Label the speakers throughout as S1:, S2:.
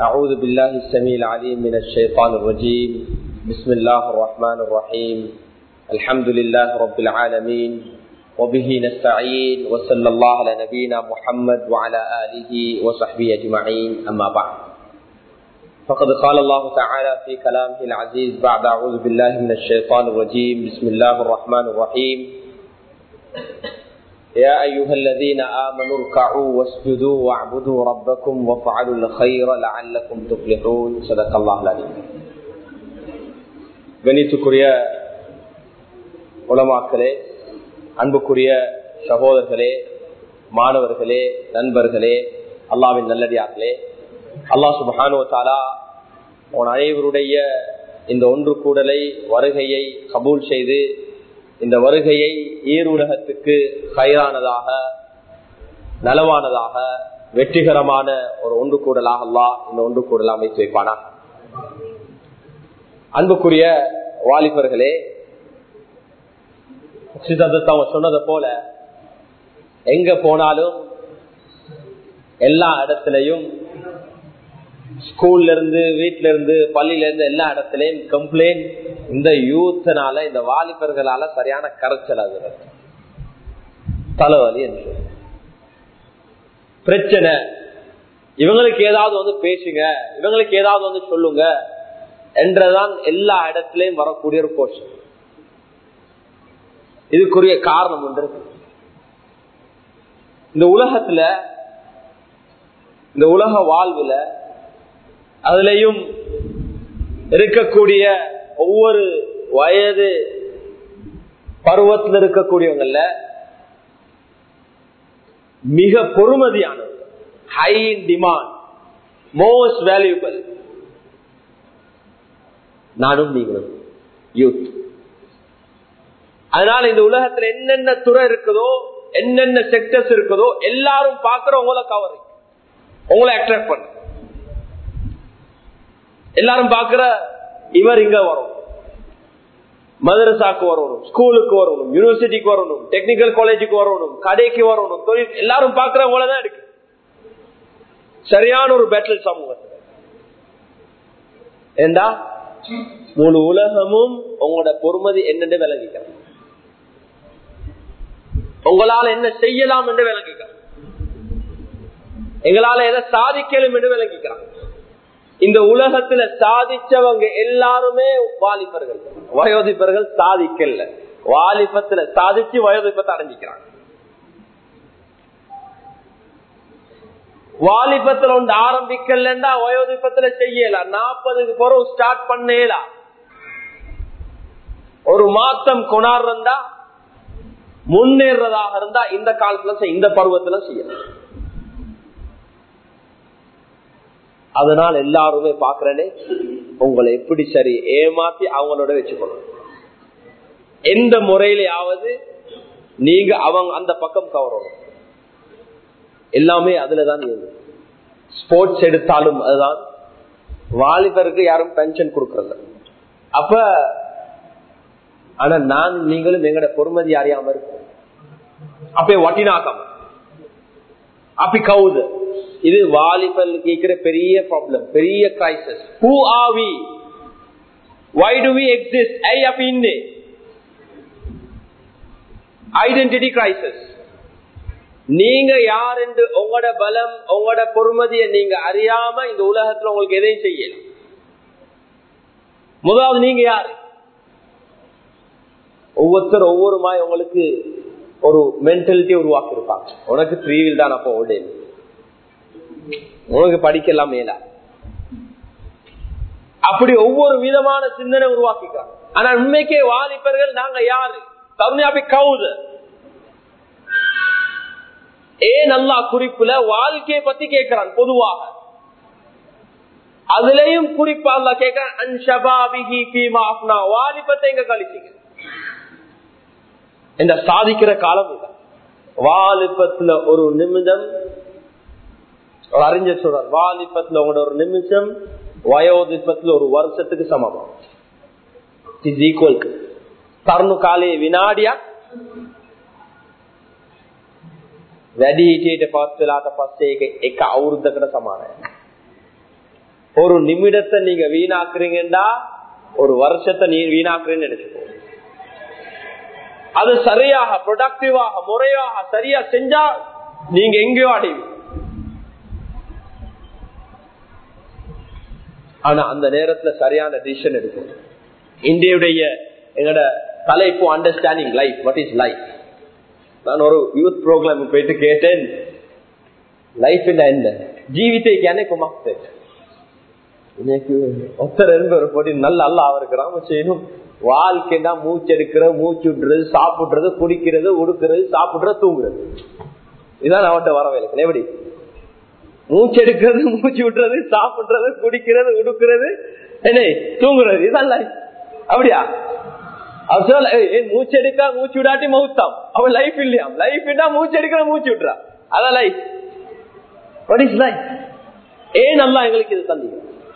S1: أعوذ بالله السميع العليم من الشيطان الرجيم بسم الله الرحمن الرحيم الحمد لله رب العالمين وبه نستعين وصلى الله على نبينا محمد وعلى آله وصحبه أجمعين أما بعد فقد قال الله تعالى في كلامه العزيز بعد أعوذ بالله من الشيطان الرجيم بسم الله الرحمن الرحيم يا أيها الذين آمنوا اركعوا واسجدوا واعبدوا ربكم وافعلوا الخير لعلكم تفلحون صدق الله العظيم கணித்துக்குரிய உலமாக்களே அன்புக்குரிய சகோதரர்களே மாணவர்களே நண்பர்களே அல்லாவின் நல்லடியார்களே அல்லாஹ் சுபானுவத்தாலா உன் அனைவருடைய இந்த ஒன்று கூடலை வருகையை கபூல் செய்து இந்த வருகையை ஈருலகத்துக்கு கயிறானதாக நலவானதாக வெற்றிகரமான ஒரு ஒன்று கூடலாக அல்லா இந்த ஒன்று கூடல் அமைத்து வைப்பானா அன்புக்குரிய வாலிபர்களே அவங்க சொன்னதை போல எங்க போனாலும் எல்லா இடத்துலையும் ஸ்கூல்ல இருந்து வீட்டுல இருந்து பள்ளியில இருந்து எல்லா இடத்துலயும் கம்ப்ளைண்ட் இந்த யூத்னால இந்த வாலிபர்களால சரியான கரைச்சல் ஆகுறது தலைவலி என்று பிரச்சனை இவங்களுக்கு ஏதாவது வந்து பேசுங்க இவங்களுக்கு ஏதாவது வந்து சொல்லுங்க என்றதான் எல்லா இடத்திலையும் வரக்கூடிய ஒரு கோஷம் இதுக்குரிய காரணம் ஒன்று இந்த உலகத்துல இந்த உலக வாழ்வுல அதுலயும் இருக்கக்கூடிய ஒவ்வொரு வயது பருவத்தில் இருக்கக்கூடியவங்கள மிக பொறுமதியானது high in demand most valuable நானும் நீங்களும் யூத் அதனால இந்த உலகத்துல என்னென்ன துறை இருக்குதோ என்னென்ன செக்டர்ஸ் இருக்குதோ எல்லாரும் பாக்குற உங்களை கவர் உங்களை அட்ராக்ட் பண்ண எல்லாரும் பாக்குற இவர் இங்க வரும் மதரசாக்கு வரணும் ஸ்கூலுக்கு வரணும் யூனிவர்சிட்டிக்கு வரணும் டெக்னிக்கல் காலேஜுக்கு வரணும் கடைக்கு வரணும் தொழில் எல்லாரும் பாக்குறவங்கள தான் இருக்கு சரியான ஒரு பேட்டில் சமூகத்தில் ஏண்டா முழு உலகமும் உங்களோட பொறுமதி என்னென்று விளங்கிக்கிறார் உங்களால் என்ன செய்யலாம் என்று விளங்கிக்கிறார் எங்களால எதை சாதிக்கலும் என்று விளங்கிக்கிறார் இந்த உலகத்துல சாதிச்சவங்க எல்லாருமே வாலிபர்கள் வயோதிப்பர்கள் சாதிக்கல வாலிபத்துல சாதிச்சு வயோதிப்பத்தை அடைஞ்சிக்கிறாங்க வாலிபத்துல ஒன்று ஆரம்பிக்கலன்னா வயோதிப்பத்துல செய்யலாம் நாற்பதுக்கு பிறகு ஸ்டார்ட் பண்ணலாம் ஒரு மாத்தம் கொண்டாடுறா முன்னேறதாக இருந்தா இந்த காலத்துல இந்த பருவத்துல செய்யலாம் அதனால் எல்லாருமே பாக்குறேனே உங்களை எப்படி சரி ஏமாத்தி அவங்களோட வச்சுக்கணும் எந்த முறையிலாவது நீங்க அவங்க அந்த பக்கம் கவரணும் எல்லாமே அதுலதான் ஸ்போர்ட்ஸ் எடுத்தாலும் அதுதான் வாலிபருக்கு யாரும் பென்ஷன் கொடுக்கறது அப்ப ஆனா நான் நீங்களும் எங்கட பொறுமதி அறியாம இருக்கும் அப்ப வட்டினாக்காம அப்படி கவுது இது வாலிபல் கேட்கிற பெரிய ப்ராப்ளம் பெரிய crisis who are we why do we exist I அப்ப இன்னே ஐடென்டிட்டி கிரைசிஸ் நீங்க யார் என்று உங்களோட பலம் உங்களோட பொறுமதியை நீங்க அறியாம இந்த உலகத்துல உங்களுக்கு எதையும் செய்யலாம் முதலாவது நீங்க யாரு ஒவ்வொருத்தர் ஒவ்வொரு மாய் உங்களுக்கு ஒரு மென்டாலிட்டி உருவாக்கி இருப்பாங்க உனக்கு த்ரீ வீல் தான் அப்போ ஓடே உனக்கு படிக்கலாம் மேல அப்படி ஒவ்வொரு விதமான சிந்தனை உருவாக்கிக்கிறாங்க ஆனா உண்மைக்கே வாலிபர்கள் நாங்க யாரு தருணியாபி கவுது ஏன் நல்லா குறிப்புல வாழ்க்கையை பத்தி கேட்கிறான் பொதுவாக அதுலயும் குறிப்பா அல்ல கேட்கிறான் வாலிபத்தை எங்க கழிச்சீங்க இந்த சாதிக்கிற காலம் இல்லை வாலிபத்துல ஒரு நிமிடம் ஒரு அறிஞர் சொல்றார் வாலிபத்துல உங்களோட ஒரு நிமிஷம் வயோதிபத்துல ஒரு வருஷத்துக்கு சமமா இஸ் ஈக்குவல் தருணு காலே வினாடியா වැඩි හිටියට පස් වෙලාට පස්සේ එක එක අවුරුද්දකට සමානයි. ஒரு நிமிடத்தை நீங்க வீணாக்குறீங்கடா ஒரு வருஷத்தை நீ வீணாக்குறீங்கன்னு நினைச்சுக்கோ அது சரியாக ப்ரொடக்டிவாக முறையாக சரியா செஞ்சா நீங்க எங்கேயோ அடைவீங்க ஆனா அந்த நேரத்துல சரியான டிசிஷன் எடுக்கும் இந்தியுடைய எங்களோட தலைப்பு understanding life what is life நான் ஒரு யூத் ப்ரோக்ராம் போயிட்டு கேட்டேன் லைஃப் என்ன ஜீவித்தை கேனே குமாக்தே இன்னைக்கு ஒருத்தர் ஒரு போட்டி நல்ல அல்ல அவருக்கு நாம செய்யணும் வாழ்க்கைன்னா மூச்சு எடுக்கிற மூச்சு விடுறது சாப்பிடுறது குடிக்கிறது உடுக்கிறது சாப்பிடுறது தூங்குறது இதான் அவன்கிட்ட வரவேலை எப்படி மூச்சு எடுக்கிறது மூச்சு விடுறது சாப்பிடுறது குடிக்கிறது உடுக்கிறது என்ன தூங்குறது இதான் லைஃப் அப்படியா அவன் சொல்ல மூச்சு எடுக்கா மூச்சு விடாட்டி மவுத்தாம் அவன் லைஃப் இல்லையாம் லைஃப் மூச்சு எடுக்கிற மூச்சு விட்டுறா அதான் லைஃப் வாட் இஸ் லைஃப் ஏன் நல்லா எங்களுக்கு இது தந்தீங்க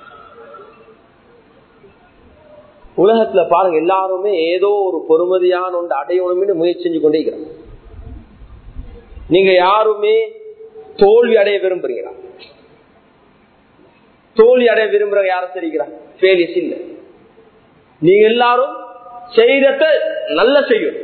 S1: உலகத்துல பாருங்க எல்லாருமே ஏதோ ஒரு பொறுமதியான ஒன்று அடையணும்னு முயற்சி செஞ்சு கொண்டே இருக்கிறாங்க நீங்க யாருமே தோல்வி அடைய விரும்புறீங்களா தோல்வி அடைய விரும்புற யாரும் தெரிகிறா ஃபெயிலியர்ஸ் இல்ல நீங்க எல்லாரும் செய்யறத நல்ல செய்யணும்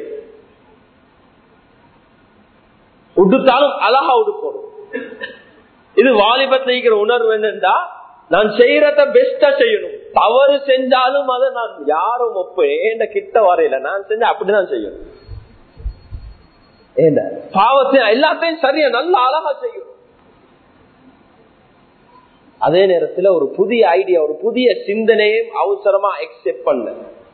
S1: உடுத்தாலும் அழகா உடுக்கணும் இது வாலிபத்தில் இருக்கிற உணர்வு என்னன்னா நான் செய்யறத பெஸ்டா செய்யணும் தவறு செஞ்சாலும் அதை நான் யாரும் ஒப்பு ஏண்ட கிட்ட வரையில நான் செஞ்ச அப்படிதான் செய்யணும் ஏண்ட பாவத்தையும் எல்லாத்தையும் சரியா நல்ல அழகா செய்யணும் அதே நேரத்துல ஒரு புதிய ஐடியா ஒரு புதிய சிந்தனையும் அவசரமா எக்ஸெப்ட் பண்ண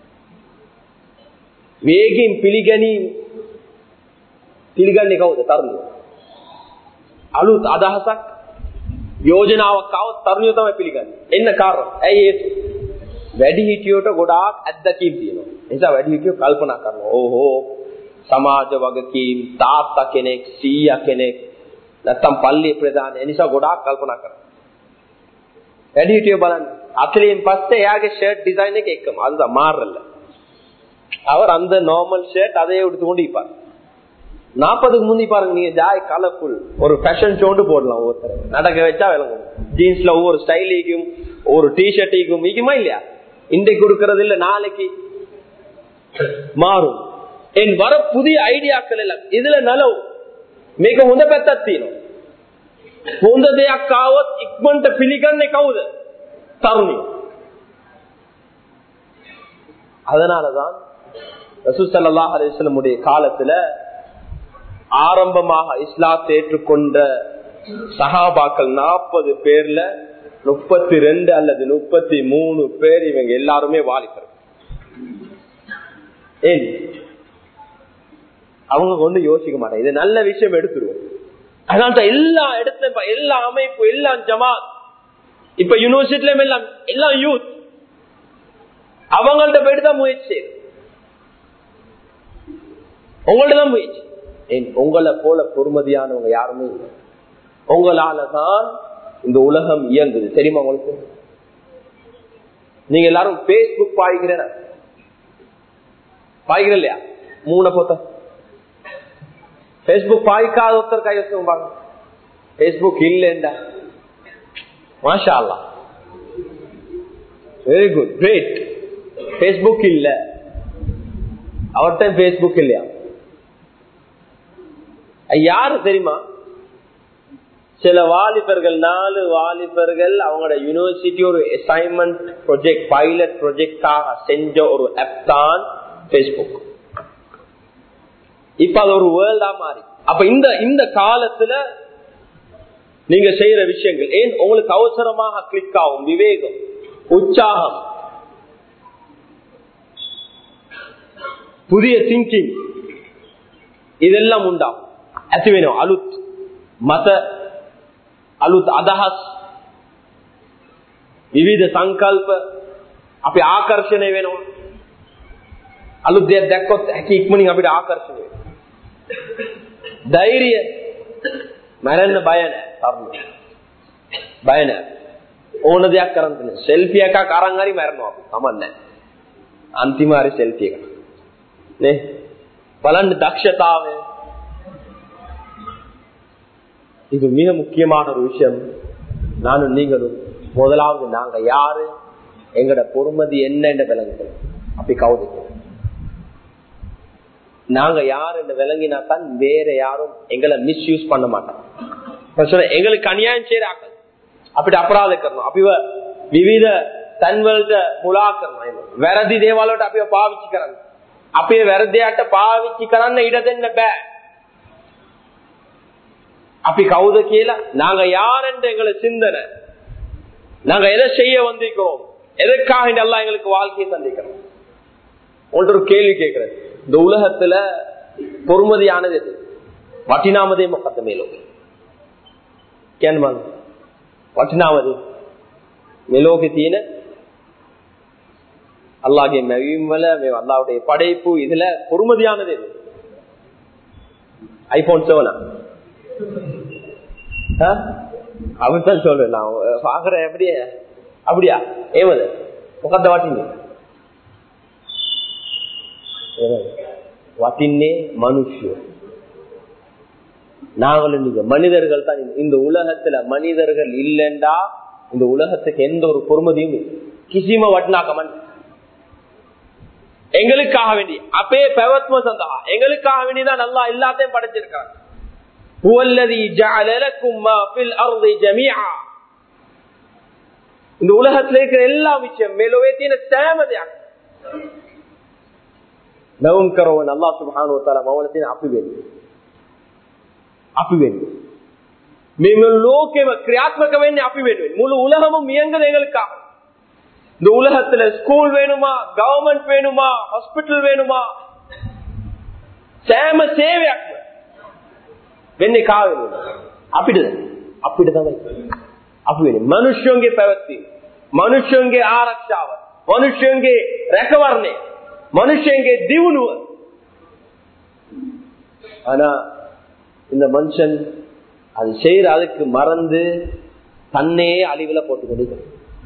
S1: வேகின் பிலிகனி පිළිගන්නේ කවුද තරුණයෝ අලුත් අදහසක් යෝජනාවක් આવොත් තරුණයෝ තමයි පිළිගන්නේ එන්න කාරණා ඇයි ඒක වැඩි හිටියෝට ගොඩාක් අත්දැකීම් තියෙනවා නිසා වැඩි හිටියෝ කල්පනා කරනවා ඕහෝ සමාජ වගකීම් තාත්තා කෙනෙක් සීයා කෙනෙක් නැත්තම් පල්ලි ප්‍රධාන ඒ නිසා ගොඩාක් කල්පනා කරනවා වැඩි හිටියෝ බලන්න අතලින් පස්සේ එයාගේ ෂර්ට් ඩිසයින් එක එකම அதுதான் மாறல அவர் அந்த நார்மல் ஷர்ட் அதே எடுத்து கொண்டு இருப்பார் நாற்பதுக்கு முந்தி பாருங்க நீங்க ஜாய் கலர்ஃபுல் ஒரு ஃபேஷன் ஷோண்டு போடலாம் ஒவ்வொருத்தர் நடக்க வச்சா விளங்கும் ஜீன்ஸ்ல ஒவ்வொரு ஸ்டைலிக்கும் ஒரு டிஷர்ட்டிக்கும் ஈக்குமா இல்லையா இன்றைக்கு கொடுக்கறது இல்ல நாளைக்கு மாறும் என் வர புதிய ஐடியாக்கள் எல்லாம் இதுல நலவு මේක හොඳ පැත්තක් තියෙනවා හොඳ දෙයක් ආවොත් ඉක්මනට පිළිගන්නේ කවුද තරුණිය அதனாலதான் ரசூசல்லா அலிஸ்லமுடைய காலத்துல ஆரம்பமாக இஸ்லாத்தை ஏற்றுக்கொண்ட சஹாபாக்கள் நாற்பது பேர்ல முப்பத்தி ரெண்டு அல்லது முப்பத்தி மூணு பேர் இவங்க எல்லாருமே வாலிபர் ஏன் அவங்க கொண்டு யோசிக்க மாட்டாங்க இது நல்ல விஷயம் எடுத்துருவோம் அதனால எல்லா இடத்துல எல்லா அமைப்பு எல்லா ஜமாத் இப்ப யூனிவர்சிட்டில எல்லாம் எல்லாம் யூத் அவங்கள்ட்ட போயிட்டு தான் முயற்சி உங்கள்ட்ட தான் முயற்சி உங்களை போல பொறுமதியானவங்க யாருமே இல்லை உங்களால தான் இந்த உலகம் இயங்குது தெரியுமா உங்களுக்கு நீங்க எல்லாரும் பேஸ்புக் பாய்க்கிறேன் பாய்கிற இல்லையா மூணு பொத்த பேஸ்புக் பாய்க்காத ஒருத்தர் கையெழுத்து பாருங்க பேஸ்புக் இல்லைண்டா மாஷா அல்லா வெரி குட் கிரேட் பேஸ்புக் இல்ல அவர்கிட்ட பேஸ்புக் இல்லையா யாரு தெரியுமா சில வாலிபர்கள் நாலு வாலிபர்கள் அவங்களோட யூனிவர்சிட்டி ஒரு அசைன்மெண்ட் ப்ரொஜெக்ட் பைலட் ப்ரொஜெக்டாக செஞ்ச ஒரு ஆப் தான் பேஸ்புக் இப்ப அது ஒரு வேர்ல்டா மாறி அப்ப இந்த இந்த காலத்துல நீங்க செய்யற விஷயங்கள் ஏன் உங்களுக்கு அவசரமாக கிளிக் ஆகும் விவேகம் உற்சாகம் புதிய திங்கிங் இதெல்லாம் உண்டாகும் ඇති වෙනවා අලුත් මත අලුත් අදහස් විවිධ සංකල්ප අපි ආකර්ෂණය වෙනවා අලුත් දෙයක් දැක්කොත් හැකි ඉක්මනින් අපිට ආකර්ෂණය වෙනවා ධෛර්යය මරන්න බය නැහැ තරුණ බය නැහැ ඕන දෙයක් කරන්න තියෙනවා සෙල්ෆි එකක් අරන් හරි මරනවා අපි කමන්නේ අන්තිම හරි සෙල්ෆි එක නේ බලන්න දක්ෂතාවය இது மிக முக்கியமான ஒரு விஷயம் நானும் நீங்களும் முதலாவது நாங்க யாரு எங்கட பொறுமதி என்ன விளங்குது அப்படி கவுதிக்கும் நாங்க யார் என்று விளங்கினா தான் வேற யாரும் எங்களை மிஸ்யூஸ் பண்ண மாட்டாங்க எங்களுக்கு அநியாயம் செய்யறாங்க அப்படி அபராத කරනවා අපිව විවිධ තන්වලට මුලා කරනවා වැරදි දේවල් වලට අපිව පාවිච්චි කරන්න අපේ වැරදියට පාවිච්චි කරන්න ඉඩ දෙන්න බෑ අපි කවුද කියලා நாங்க யார் என்ற எங்களை சிந்தனை நாங்க எதை செய்ய வந்திருக்கிறோம் எதற்காக எல்லாம் எங்களுக்கு வாழ்க்கையை சந்திக்கிறோம் ஒன்று ஒரு கேள்வி கேட்கிறது இந்த உலகத்துல பொறுமதியானது எது வட்டினாமதே මොකක්ද මේ ලෝකේ කියන්න මං වටිනාවද මේ ලෝකේ තියෙන අල්ලාහගේ මැවීම් වල මේ අල්ලාහගේ படைப்பு இதுல பொறுமதியானது எது ஐபோன் 7 அப்படித்தான் சொல்றேன் நான் பாக்குறேன் அப்படியே அப்படியா ஏமது මොකක්ද වටින්නේ வட்டின்னே மனுஷியோ நாங்களும் நீங்க மனிதர்கள் தான் இந்த உலகத்துல மனிதர்கள் இல்லைண்டா இந்த உலகத்துக்கு எந்த ஒரு பொறுமதியும் கிசிம வட்டினாக்கமன் எங்களுக்காக வேண்டி அப்பே பெவத்ம சந்தா எங்களுக்காக வேண்டிதான் நல்லா எல்லாத்தையும் படைச்சிருக்காங்க இந்த உலகத்துல இருக்கிற எல்லா விஷயம் மேலவே தீன தேமதையாக නවුම් කරවන අල්ලා සුබ්හානහු වතාලා මවල තියෙන අපි වෙන්නේ. අපි වෙන්නේ. මේ මුළු ලෝකෙම ක්‍රියාත්මක වෙන්නේ අපි වෙනුවෙන්. මුළු உலகமும் இயங்குது எங்களுக்காக. இந்த உலகத்துல ஸ்கூல் வேணுமா கவர்மெண்ட் வேணுமா ஹாஸ்பிட்டல் வேணுமா සෑම සේවයක්ම වෙන්නේ කා වෙනුවෙන්. අපිටද? අපිට තමයි. අපි වෙන්නේ. මිනිස්සුන්ගේ පැවැත්ම, මිනිස්සුන්ගේ ආරක්ෂාව, මිනිස්සුන්ගේ රැකවරණය மனுஷங்க திவுனுவ ஆனா இந்த மனுஷன் அது செய்யற அதுக்கு மறந்து தன்னையே அழிவுல போட்டு கொடுக்க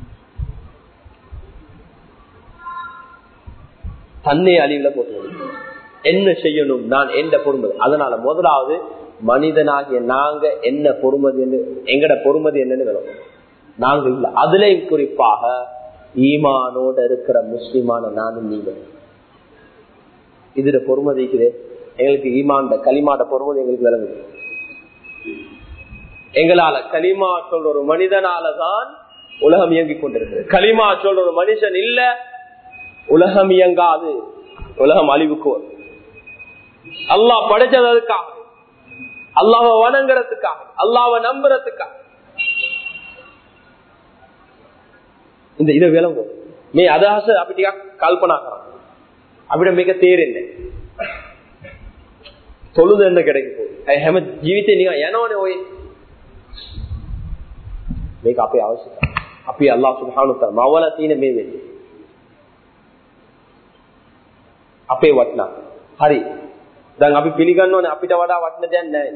S1: தன்னை அழிவுல போட்டு கொடுக்க என்ன செய்யணும் நான் எந்த பொறுமதி அதனால முதலாவது மனிதனாகிய நாங்க என்ன பொறுமதி என்று எங்கட பொறுமதி என்னன்னு வேணும் நாங்க இல்ல அதுலயும் குறிப்பாக ஈமானோட இருக்கிற முஸ்லிமான நானும் நீங்க இதுல பொறுமதிக்குது எங்களுக்கு ஈமாண்ட களிமாட பொறுமதி எங்களுக்கு விளங்குது எங்களால களிமா சொல்ற ஒரு மனிதனாலதான் உலகம் இயங்கிக் கொண்டிருக்கு களிமா சொல்ற ஒரு மனுஷன் இல்ல உலகம் இயங்காது உலகம் அழிவுக்கு அல்லாஹ் படைச்சது அதுக்காக அல்லாஹ வணங்குறதுக்காக அல்லாஹ நம்புறதுக்காக இந்த இதை விளங்கும் நீ අදහස අපි ටිකක් කල්පනා කරන්න. අපිට මේක තේරෙන්නේ තොළු දෙන්න கிடைக்க போகுது. හැම ජීවිතේ නිකන් යනවනේ ඔය. මේක අපේ අවශ්‍යතාවය. අපි අල්ලාහ් සුබ්හානහු තාලා මවල තියෙන මේ වෙන්නේ. අපේ වටනා. හරි. දැන් අපි පිළිගන්නවනේ අපිට වඩා වටින දෙයක් නැහැ.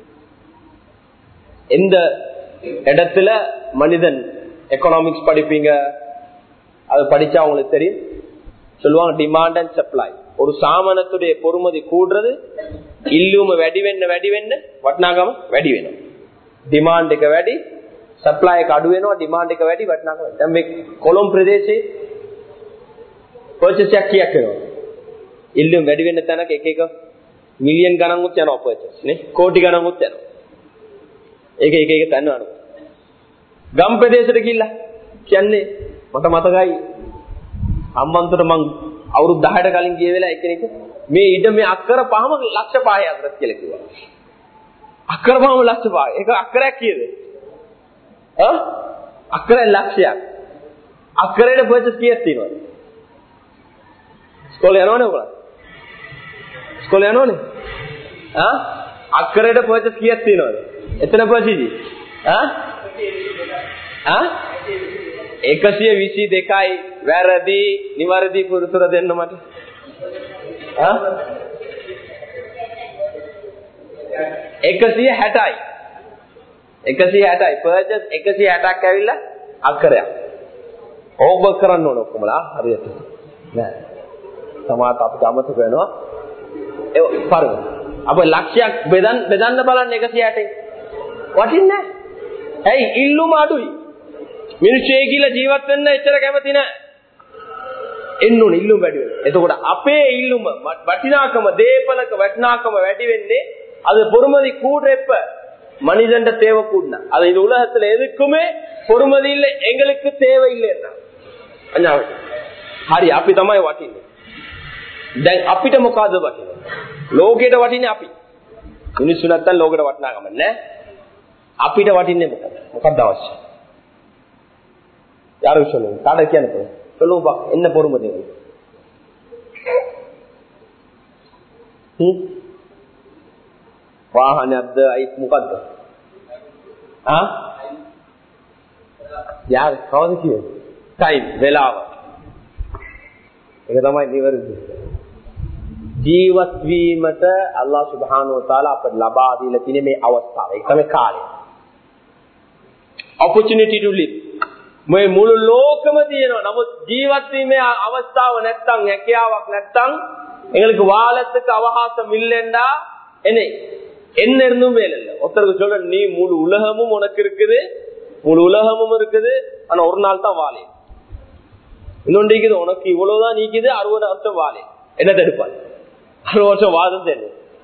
S1: எந்த இடத்துல மனிதன் எக்கனாமிக்ஸ் படிப்பீங்க அது படிச்சா உங்களுக்கு தெரியும் சொல்லுவாங்க டிமாண்ட் அண்ட் சப்ளை ஒரு சாமானத்துடைய பொறுமதி கூடுறது இல்லுම වැඩි වෙන්න වැඩි වෙන්න වටිනාකම වැඩි වෙනවා ඩිමාන්ඩ් එක වැඩි සප්ලයි එක අඩු වෙනවා ඩිමාන්ඩ් එක වැඩි වටිනාකම දැන් මේ කොළඹ ප්‍රදේශයේ පර්චේස් එකක් කීයක් වෙනවද ඉල්ලුම වැඩි වෙන්න තැනක එක එක මිලියන් ගණන් උත් යනවා පර්චේස් නේ කෝටි ගණන් උත් යනවා ඒක එක එක තැන් අනුව ගම් ප්‍රදේශයට ගිහිල්ලා කියන්නේ මට මතකයි හම්බන්තොට මං අවුරුදු 10කට කලින් ගිය වෙලාව එක්කෙනෙක් මේ ඉඩ මේ අක්කර පහම ලක්ෂ 5යි අතරත් කියලා කිව්වා. අක්කර පහම ලක්ෂ 5යි. ඒක අක්කරයක් කීයද? ආ? අක්කර ලක්ෂයක්. අක්කරේට පර්චේස් කීයක් තියෙනවද? ඉස්කෝලේ යනවනේ ඔයගොල්ලෝ? ඉස්කෝලේ යනවනේ? ආ? අක්කරේට පර්චේස් කීයක් තියෙනවද? එතන පර්චේස් ආ? ආ? එකසිය විසි දෙකයි වැරදි නිවැරදි පුරුතුර දෙන්න මට එකසිය හැටයි එකසි හැටයි පර්ජස් එකසි හැටක් ඇවිල්ල අක්කරයක් ඕබ කරන්න ඕන ඔක්කොමලා හරියට නෑ සමාත අපිට අමතක වෙනවා ඒ පරම අප ලක්ෂයක් බෙදන්න බෙදන්න බලන්න එකසි හැටේ වටින්නේ ඇයි ඉල්ලුම අඩුයි මිනිස්සේ කියලා ජීවත් වෙන්න එච්චර කැමති නෑ. එන්න ඕන ඉල්ලුම් වැඩි වෙනවා. එතකොට අපේ ඉල්ලුම වටිනාකම දේපලක වටිනාකම වැඩි වෙන්නේ அது பொறுமதி கூடுறப்ப மனிதன் தேவை கூடனா அது இந்த உலகத்துல எதுக்குமே பொறுமதி இல்லை எங்களுக்கு தேவை இல்லைன்னா හරි අපි තමයි වටින්නේ. දැන් අපිට මොකද්ද වටින්නේ? ලෝකෙට වටින්නේ අපි. මිනිස්සු නැත්තම් ලෝකෙට වටිනාකම නැහැ. අපිට වටින්නේ මොකද? මොකක්ද අවශ්‍ය? யாரும் சொல்லுங்க காடை කියන්න போறோம் சொல்லுங்க பா என்ன பொறுமதி වාහනයක්ද අයිත් මොකද්ද? ආ? යාර කවුද කිව්වේ? ටයිම් වෙලාව. ඒක තමයි නිවැරදි. ජීවත් වීමට අල්ලාහ් සුබ්හානහු වතාලා අපට ලබා දීලා තියෙන මේ අවස්ථාව. ඒක තමයි කාලය. opportunity to live. මේ මුළු ලෝකෙම තියෙනවා. නමුත් ජීවත් වීමේ අවස්ථාව නැත්තම් හැකියාවක් නැත්තම් எங்களுக்கு வாழத்துக்கு அவகாசம் இல்லைண்டா என்ன என்ன இருந்தும் வேலை இல்லை ஒருத்தருக்கு சொல்ல நீ முழு உலகமும் உனக்கு இருக்குது முழு உலகமும் இருக்குது ஆனா ஒரு நாள் தான் வாழை இன்னொன்று இருக்குது உனக்கு இவ்வளவுதான் நீக்குது அறுபது வருஷம் வாழை என்ன தடுப்பாள் අර වර්ෂ වාදම් දෙන්න.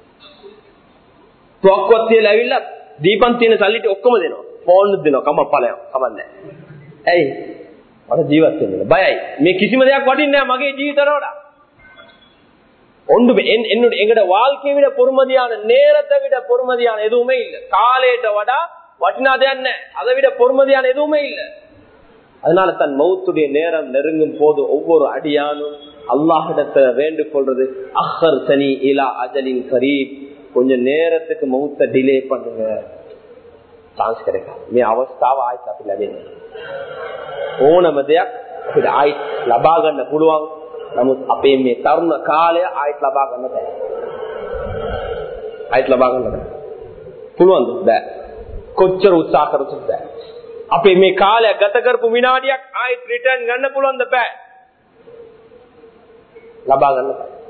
S1: තුවක්කුවත් ඇවිල්ලා දීපන් තියෙන සල්ලිට ඔක්කොම දෙනවා. ෆෝන් දෙනවා කම ඵලයක් කමන්නේ. ඇයි? මට ජීවත් වෙන්න බයයි. මේ කිසිම දෙයක් වටින්නේ නැහැ මගේ ජීවිතේට වඩා. ஒன்று என்னுடைய எங்கட வாழ்க்கையை விட பொறுமதியான நேரத்தை விட பொறுமதியான எதுவுமே இல்லை காலேட்ட வடா வட்டினாதே என்ன அதை விட பொறுமதியான எதுவுமே இல்லை அதனால தன் மௌத்துடைய நேரம் நெருங்கும் போது ஒவ்வொரு அடியானும் அல்லாஹிடத்தை வேண்டு கொள்றது அஹர் சனி இலா அஜலின் கரீப் கொஞ்சம் நேரத்துக்கு மௌத்த டிலே பண்ணுங்க சான்ஸ் கிடைக்காது මේ අවස්ථාව ආයිත් අපි ලැබෙන්නේ ඕනම දෙයක් අපිට ආයිත් ලබා ගන්න පුළුවන් නමුත් අපේ මේ තරුණ කාලය ආයිත් ලබා ගන්න බෑ ආයිත් ලබා ගන්න බෑ පුළුවන්ද බෑ කොච්චර උත්සාහ කරොත් බෑ අපේ මේ කාලය ගත කරපු විනාඩියක් ආයිත් රිටර්න් ගන්න පුළුවන්ද බෑ ලබා ගන්න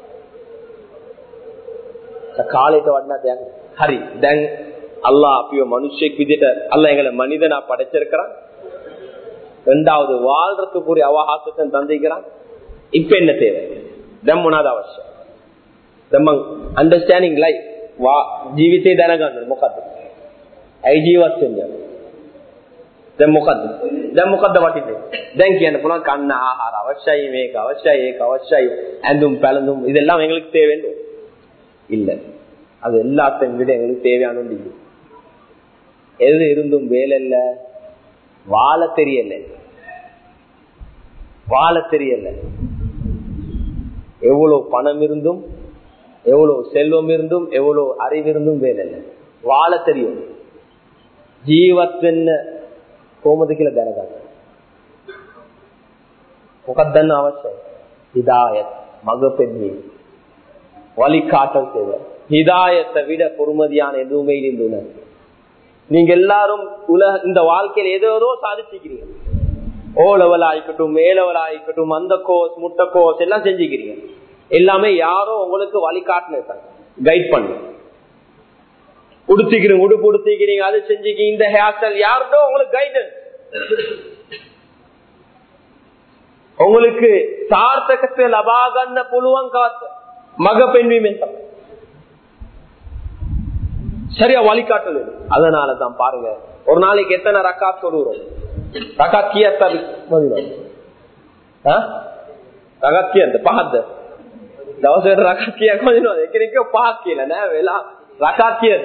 S1: බෑ කාලයට වඩා දෙයක් හරි දැන් அல்லாஹ் අපිව මිනිස්සෙක් විදිහට அல்லாஹ் எங்களை மனிதனா படைச்சிருக்கிறான் ரெண்டாவது வாழ்றதுக்குரிய அவகாசத்தை தந்திக்கிறான் இப்ப என்ன தேவை දැන් මොනවාද අවශ්‍ය දැන් මං අන්ඩර්ස්ටෑන්ඩින් ලයිෆ් වා ජීවිතේ දැනගන්න මොකද්ද ඇයි ජීවත් වෙන්නේ දැන් මොකද්ද දැන් මොකද්ද වටින්නේ දැන් කියන්න පුළුවන් කන්න ආහාර අවශ්‍යයි මේක අවශ්‍යයි ඒක අවශ්‍යයි ඇඳුම් පැළඳුம் இதெல்லாம் எங்களுக்கு தேவைன்னு இல்ல அது எல்லாத்தையும் விட எங்களுக்கு தேவையான ஒன்று இல்லை எது இருந்தும் வேலை இல்ல வாழ தெரியல வாழ தெரியல எவ்வளவு பணம் இருந்தும் எவ்வளவு செல்வம் இருந்தும் எவ்வளவு அறிவு இருந்தும் வேலை இல்லை வாழ தெரியும் ජීවත් කොහොමද කියලා දැනගන්න. මොකක්ද දන්න අවශ්‍යයි? හිදායත් මඟ පෙන්වීම. வழிகாட்டல் தேவை ஹிதாயத்தை விட பொறுமதியான எதுவுமே இருந்துள்ள நீங்க எல்லாரும் உலக இந்த வாழ்க்கையில ஏதோ ஏதோ சாதிச்சுக்கிறீங்க ஓ லெவல் ஆயிக்கட்டும் மே லெவல் ஆயிக்கட்டும் அந்த கோர்ஸ் முட்டை கோர்ஸ் எல்லாம் செஞ்சுக்கிறீங்க எல்லாமே யாரோ உங்களுக்கு வழிகாட்டின கைட் பண்ணு உடுத்திக்கிறீங்க உடுப்பு உடுத்திக்கிறீங்க அது செஞ்சுக்கிறீங்க இந்த ஹேர் ஸ்டைல் யார்டோ உங்களுக்கு கைடன்ஸ் உங்களுக்கு சார்த்தகத்தை லபாகන්න පුළුවන් කාත මග පෙන්වීමෙන් තමයි சரியா வழிகாட்டல் அதனால தான் பாருங்க ஒரு நாளைக்கு எத்தனை ரக்காத் சொல்லுறோம் ரகாத் கியத்த රගත් කියන්න පහක්ද දවසට රකත් කියක් මදිනවද එකනෙක පහක් කියලා නෑ වෙලා රකත් කියද්ද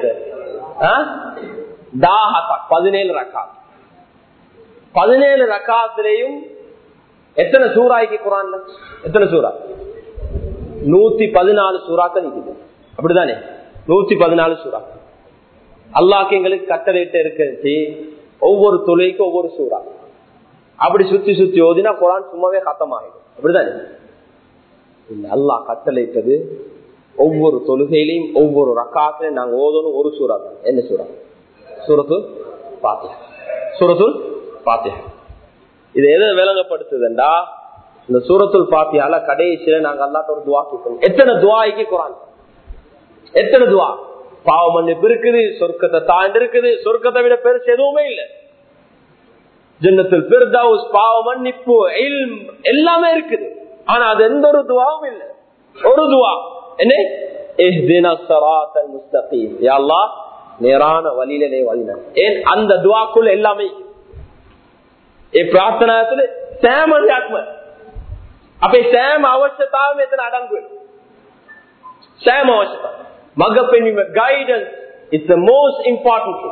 S1: දාහතක් பதினேழு ரக்காத் பதினேழு ரக்காத்திலையும் எத்தனை சூறாய்க்கு குரான்ல எத்தனை சூறா நூத்தி பதினாலு சூறாக்கள் நிக்குது அப்படிதானே நூத்தி பதினாலு சூறா அல்லாக்கு எங்களுக்கு கட்டளையிட்டு இருக்கிறது ஒவ்வொரு தொழிலுக்கும் ஒவ்வொரு சூறா அப்படி சுத்தி சுத்தி ஓதினா குரான் சும்மாவே கத்தமாகிடும் அப்படிதானே இல்ல அல்லாஹ் கட்டளையிட்டது ஒவ்வொரு தொழுகையிலையும் ஒவ்வொரு ரக்காத்திலையும் நாங்க ஓதணும் ஒரு சூறா தான் என்ன சூறா சூரத்து பாத்தியா சூரத்துல் பாத்தியா இது எதை விளங்கப்படுத்துதுண்டா இந்த சூரத்துல் பாத்தியால கடைசியில நாங்க அல்லாட்ட ஒரு துவா கேட்கணும் எத்தனை துவாய்க்கு குரான் எத்தனை துவா பாவ மன்னிப்பு இருக்குது சொர்க்கத்தை தாண்டி இருக்குது சொர்க்கத்தை விட பெருசு எதுவுமே இல்லை ஜன்னத்தில் பிர்தவுஸ் பாவ மன்னிப்பு இல்ம் எல்லாமே இருக்குது ஆனா அது எந்த ஒரு துவாவும் இல்லை ஒரு துவா என்ன இஹ்தின ஸிராத்தல் முஸ்தகீம் யா அல்லாஹ் நேரான வழியிலே வழின ஏன் அந்த துவாக்குள்ள எல்லாமே ඒ ප්‍රාර්ථනා තුළ සෑම දෙයක්ම අපේ සෑම අවශ්‍යතාව මෙතන අඩංගු වෙනවා. සෑම අවශ්‍යතාව. මඟ පෙන්වීම guidance is the most important thing.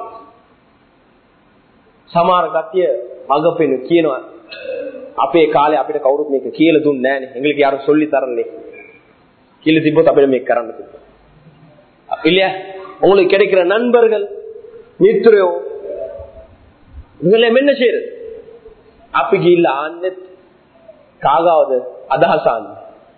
S1: සමහර කට්ටිය මඟ පෙන්වු කියනවා අපේ කාලේ අපිට කවුරුත් මේක කියලා දුන්නේ නැහනේ. එங்களுக்கு யாரும் சொல்லி தரන්නේ. කියලා තිබ්බොත් අපිට මේක කරන්න තිබ්බා. இல்லையா உங்களுக்கு கிடைக்கிற நண்பர்கள் மித்ரோ இவங்களை என்ன செய்யறது අපි ගිල්ල ආන්නෙත් කාගාවද අදහසන්න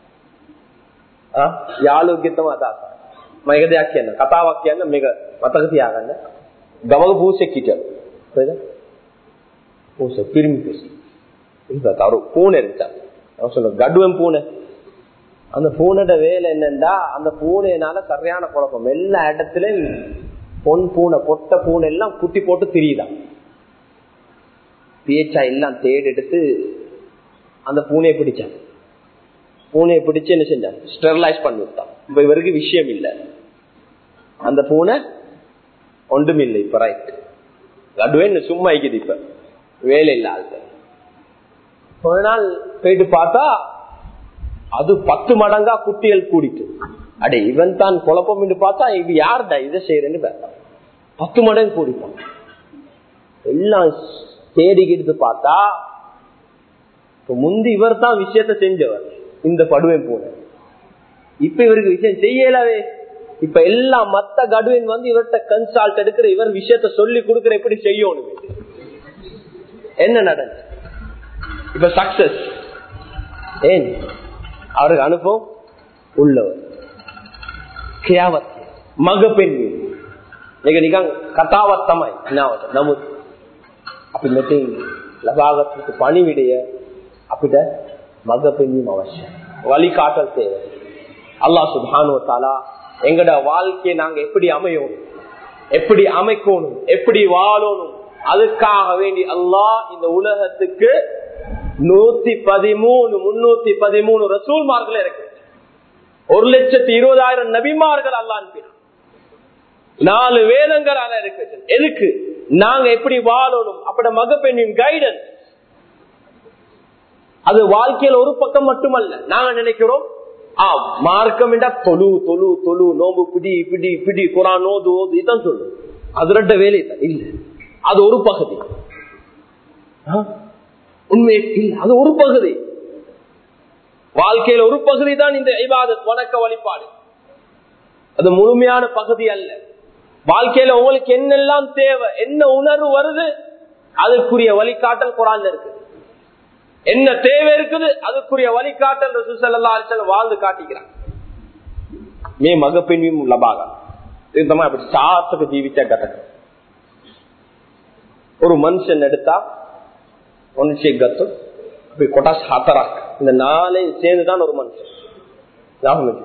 S1: යාලෝගෙතම අදහස මයක දෙයක් කියන්න කතාවක් කියන්න මේක මතක තියාගන්න ගමක පූසෙක් හිටිය හරිද පූස පිරිමි පූස இந்த தரு பூனை இருந்துச்சா அவன் சொல்ல கடுவன் பூனை அந்த பூனோட வேலை என்னண்டா அந்த பூனைனால சரியான குழப்பம் எல்லா இடத்துலயும் பொன் பூனை பொட்ட பூனை எல்லாம் குட்டி போட்டு திரியுதான் பிஹெச்ஐ எல்லாம் தேடி எடுத்து அந்த பூனையை பிடிச்சான் பூனையை பிடிச்சு என்ன செஞ்சான் ஸ்டெர்லைஸ் பண்ணி விட்டான் இப்ப இவருக்கு விஷயம் இல்லை அந்த பூனை ஒன்றும் இல்லை இப்ப ரைட் லடுவே சும்மா இருக்குது இப்ப வேலை இல்லாத ஒரு நாள் போயிட்டு பார்த்தா அது பத்து மடங்கா குட்டிகள் கூடிட்டு அடே இவன் தான் குழப்பம் என்று பார்த்தா இது யாருடா இதை செய்யறேன்னு பார்த்தா பத்து மடங்கு கூடிப்பான் எல்லாம் தேடிக்கிட்டு பார்த்தா முந்தி இவர் தான் விஷயத்த செஞ்சவர் இந்த படுவேன் போன இப்ப இவருக்கு விஷயம் செய்யலவே இப்ப எல்லா மத்த கடுவேன் வந்து இவர்கிட்ட கன்சால்ட் எடுக்கிற இவர் விஷயத்த சொல்லி கொடுக்கிற எப்படி செய்யணும் என்ன நடந்து இப்ப சக்சஸ் ஏன் அவருக்கு அனுபவம் உள்ளவர் கியாவத் மக பெண் මේක නිකන් කතාවක් තමයි නාවට නමුත් අපි මෙතෙන් ලබාගත් පණිවිඩය අපිට මඟ පෙන්වීම අවශ්‍යයි வழிகாட்டல் தேவை அல்லாஹ் சுபானு தாலா எங்கட வாழ்க்கையை நாங்க எப்படி அமையணும் எப்படி அமைக்கணும் எப்படி வாழணும் அதுக்காக வேண்டி அல்லாஹ் இந்த உலகத்துக்கு நூத்தி பதிமூணு முன்னூத்தி பதிமூணு ரசூல்மார்கள் இருக்கு ஒரு லட்சத்தி இருபதாயிரம் நபிமார்கள் அல்லா அனுப்பினார் நாலு வேதங்கள் அல்ல இருக்கு எதுக்கு நாங்க எப்படி வாழணும் அப்படி மகப்பெண்ணின் கைடன்ஸ் அது வாழ்க்கையில ஒரு பக்கம் மட்டுமல்ல நாங்க நினைக்கிறோம் ஆ மார்க்கம் என்றா தொழு தொழு தொழு நோம்பு பிடி பிடி பிடி குரான் நோது ஓது இதான் சொல்லு அது ரெட்ட வேலை தான் இல்ல அது ஒரு பகுதி உண்மை இல்ல அது ஒரு பகுதி வாழ்க்கையில ஒரு பகுதி தான் இந்த ஐபாதத் வணக்க வழிபாடு அது முழுமையான பகுதி அல்ல வாழ்க்கையில உங்களுக்கு என்னெல்லாம் தேவை என்ன உணர்வு வருது அதுக்குரிய வழிகாட்டல் குரான் இருக்கு என்ன தேவை இருக்குது அதுக்குரிய வழிகாட்டல் ரசூசல்லா வாழ்ந்து காட்டிக்கிறான் மே மகப்பெண்மையும் லபாக තමයි අපිට සාර්ථක ජීවිතයක් ගත කරන්න. ஒரு மனுஷன் எடுத்தா மனுஷியை கத்தும் அப்படி கொட்டாஸ் ஹத்தராக் இந்த நாளையும் சேர்ந்துதான் ஒரு மனுஷன் ஞாபகம்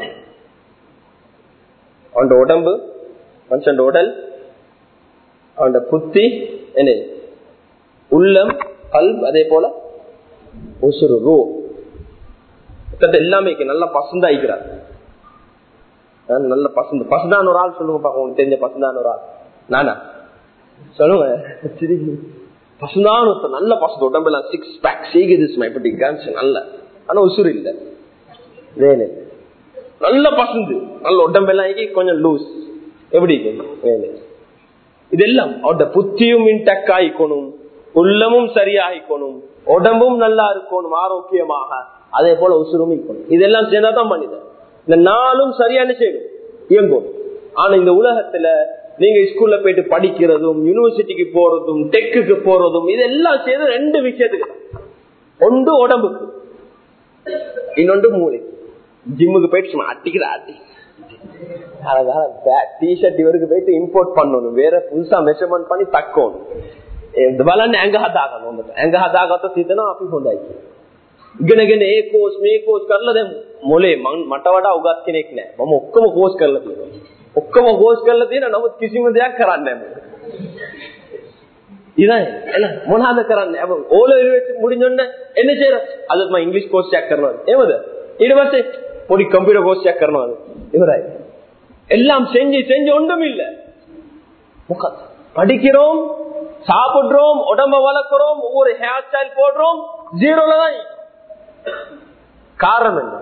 S1: அவன் உடம்பு மனுஷன் உடல் அவன் புத்தி என்ன உள்ளம் கல் அதே போல உசுறு ரூ எல்லாமே நல்லா பசந்தாய்க்கிறார் நல்ல பசந்து பசுதான ஒரு ஆள் சொல்லுங்க பாக்க உங்களுக்கு தெரிஞ்ச பசுதான ஒரு ஆள் நானா சொல்லுங்க பசுதான் நல்ல பசு உடம்பெல்லாம் சிக்ஸ் பேக் சீகிதுமா இப்படி கிராம்ஸ் நல்ல ஆனா உசுறு இல்ல வேலை நல்ல பசந்து நல்ல உடம்பெல்லாம் கொஞ்சம் லூஸ் எப்படி வேலை இதெல்லாம் அவட புத்தியும் இன்டெக்ட் ஆயிக்கணும் உள்ளமும் சரியாயிக்கணும் உடம்பும் நல்லா இருக்கணும் ஆரோக்கியமாக அதே போல உசுரும் இருக்கணும் இதெல்லாம் சேர்ந்தாதான் மனிதன் இந்த நாளும் சரியான செய்யணும் இயங்கும் ஆனா இந்த உலகத்துல நீங்க ஸ்கூல்ல போயிட்டு படிக்கிறதும் யூனிவர்சிட்டிக்கு போறதும் டெக்குக்கு போறதும் இதெல்லாம் சேர்ந்து ரெண்டு விஷயத்துக்கு ஒன்று உடம்புக்கு இன்னொன்று மூளை ஜிம்முக்கு போயிட்டு சும்மா அட்டிக்கிற அட்டி அதனால டிஷர்ட் இவருக்கு போயிட்டு இம்போர்ட் பண்ணணும் வேற புதுசா மெஷர்மெண்ட் பண்ணி தக்கணும் බලන්න ඇඟ හදාගන්න හොඳට ඇඟ හදාගත්ත හිතනවා අපි හොඳයි ඉගෙනගෙන ඒ කෝස් මේ කෝස් කරලා දැන් මොලේ මට වඩා උගත් කෙනෙක් නෑ මම ඔක්කොම කෝස් කරලා තියෙනවා ඔක්කොම කෝස් කරලා තියෙනවා නමුත් කිසිම දෙයක් කරන්නේ නැහැ இதான் මොනාද කරන්න අප ඕල මුඩින්ොන්න එන්න චේර අදම ඉංගලිස් කෝස්යක් කරනවා එමද ඊට පස්සේ පොඩි කම්පියුටර් கோர்ஸ்යක් කරනවාද இவராய் எல்லாம் செஞ்சு செஞ்சு ஒன்றும் இல்ல படிக்கிறோம் சாப்பிடுறோம் உடம்ப வளர்க்கிறோம் ஒவ்வொரு ஹேர் ஸ்டைல் போடுறோம் ஜீரோல தான் காரணம் என்ன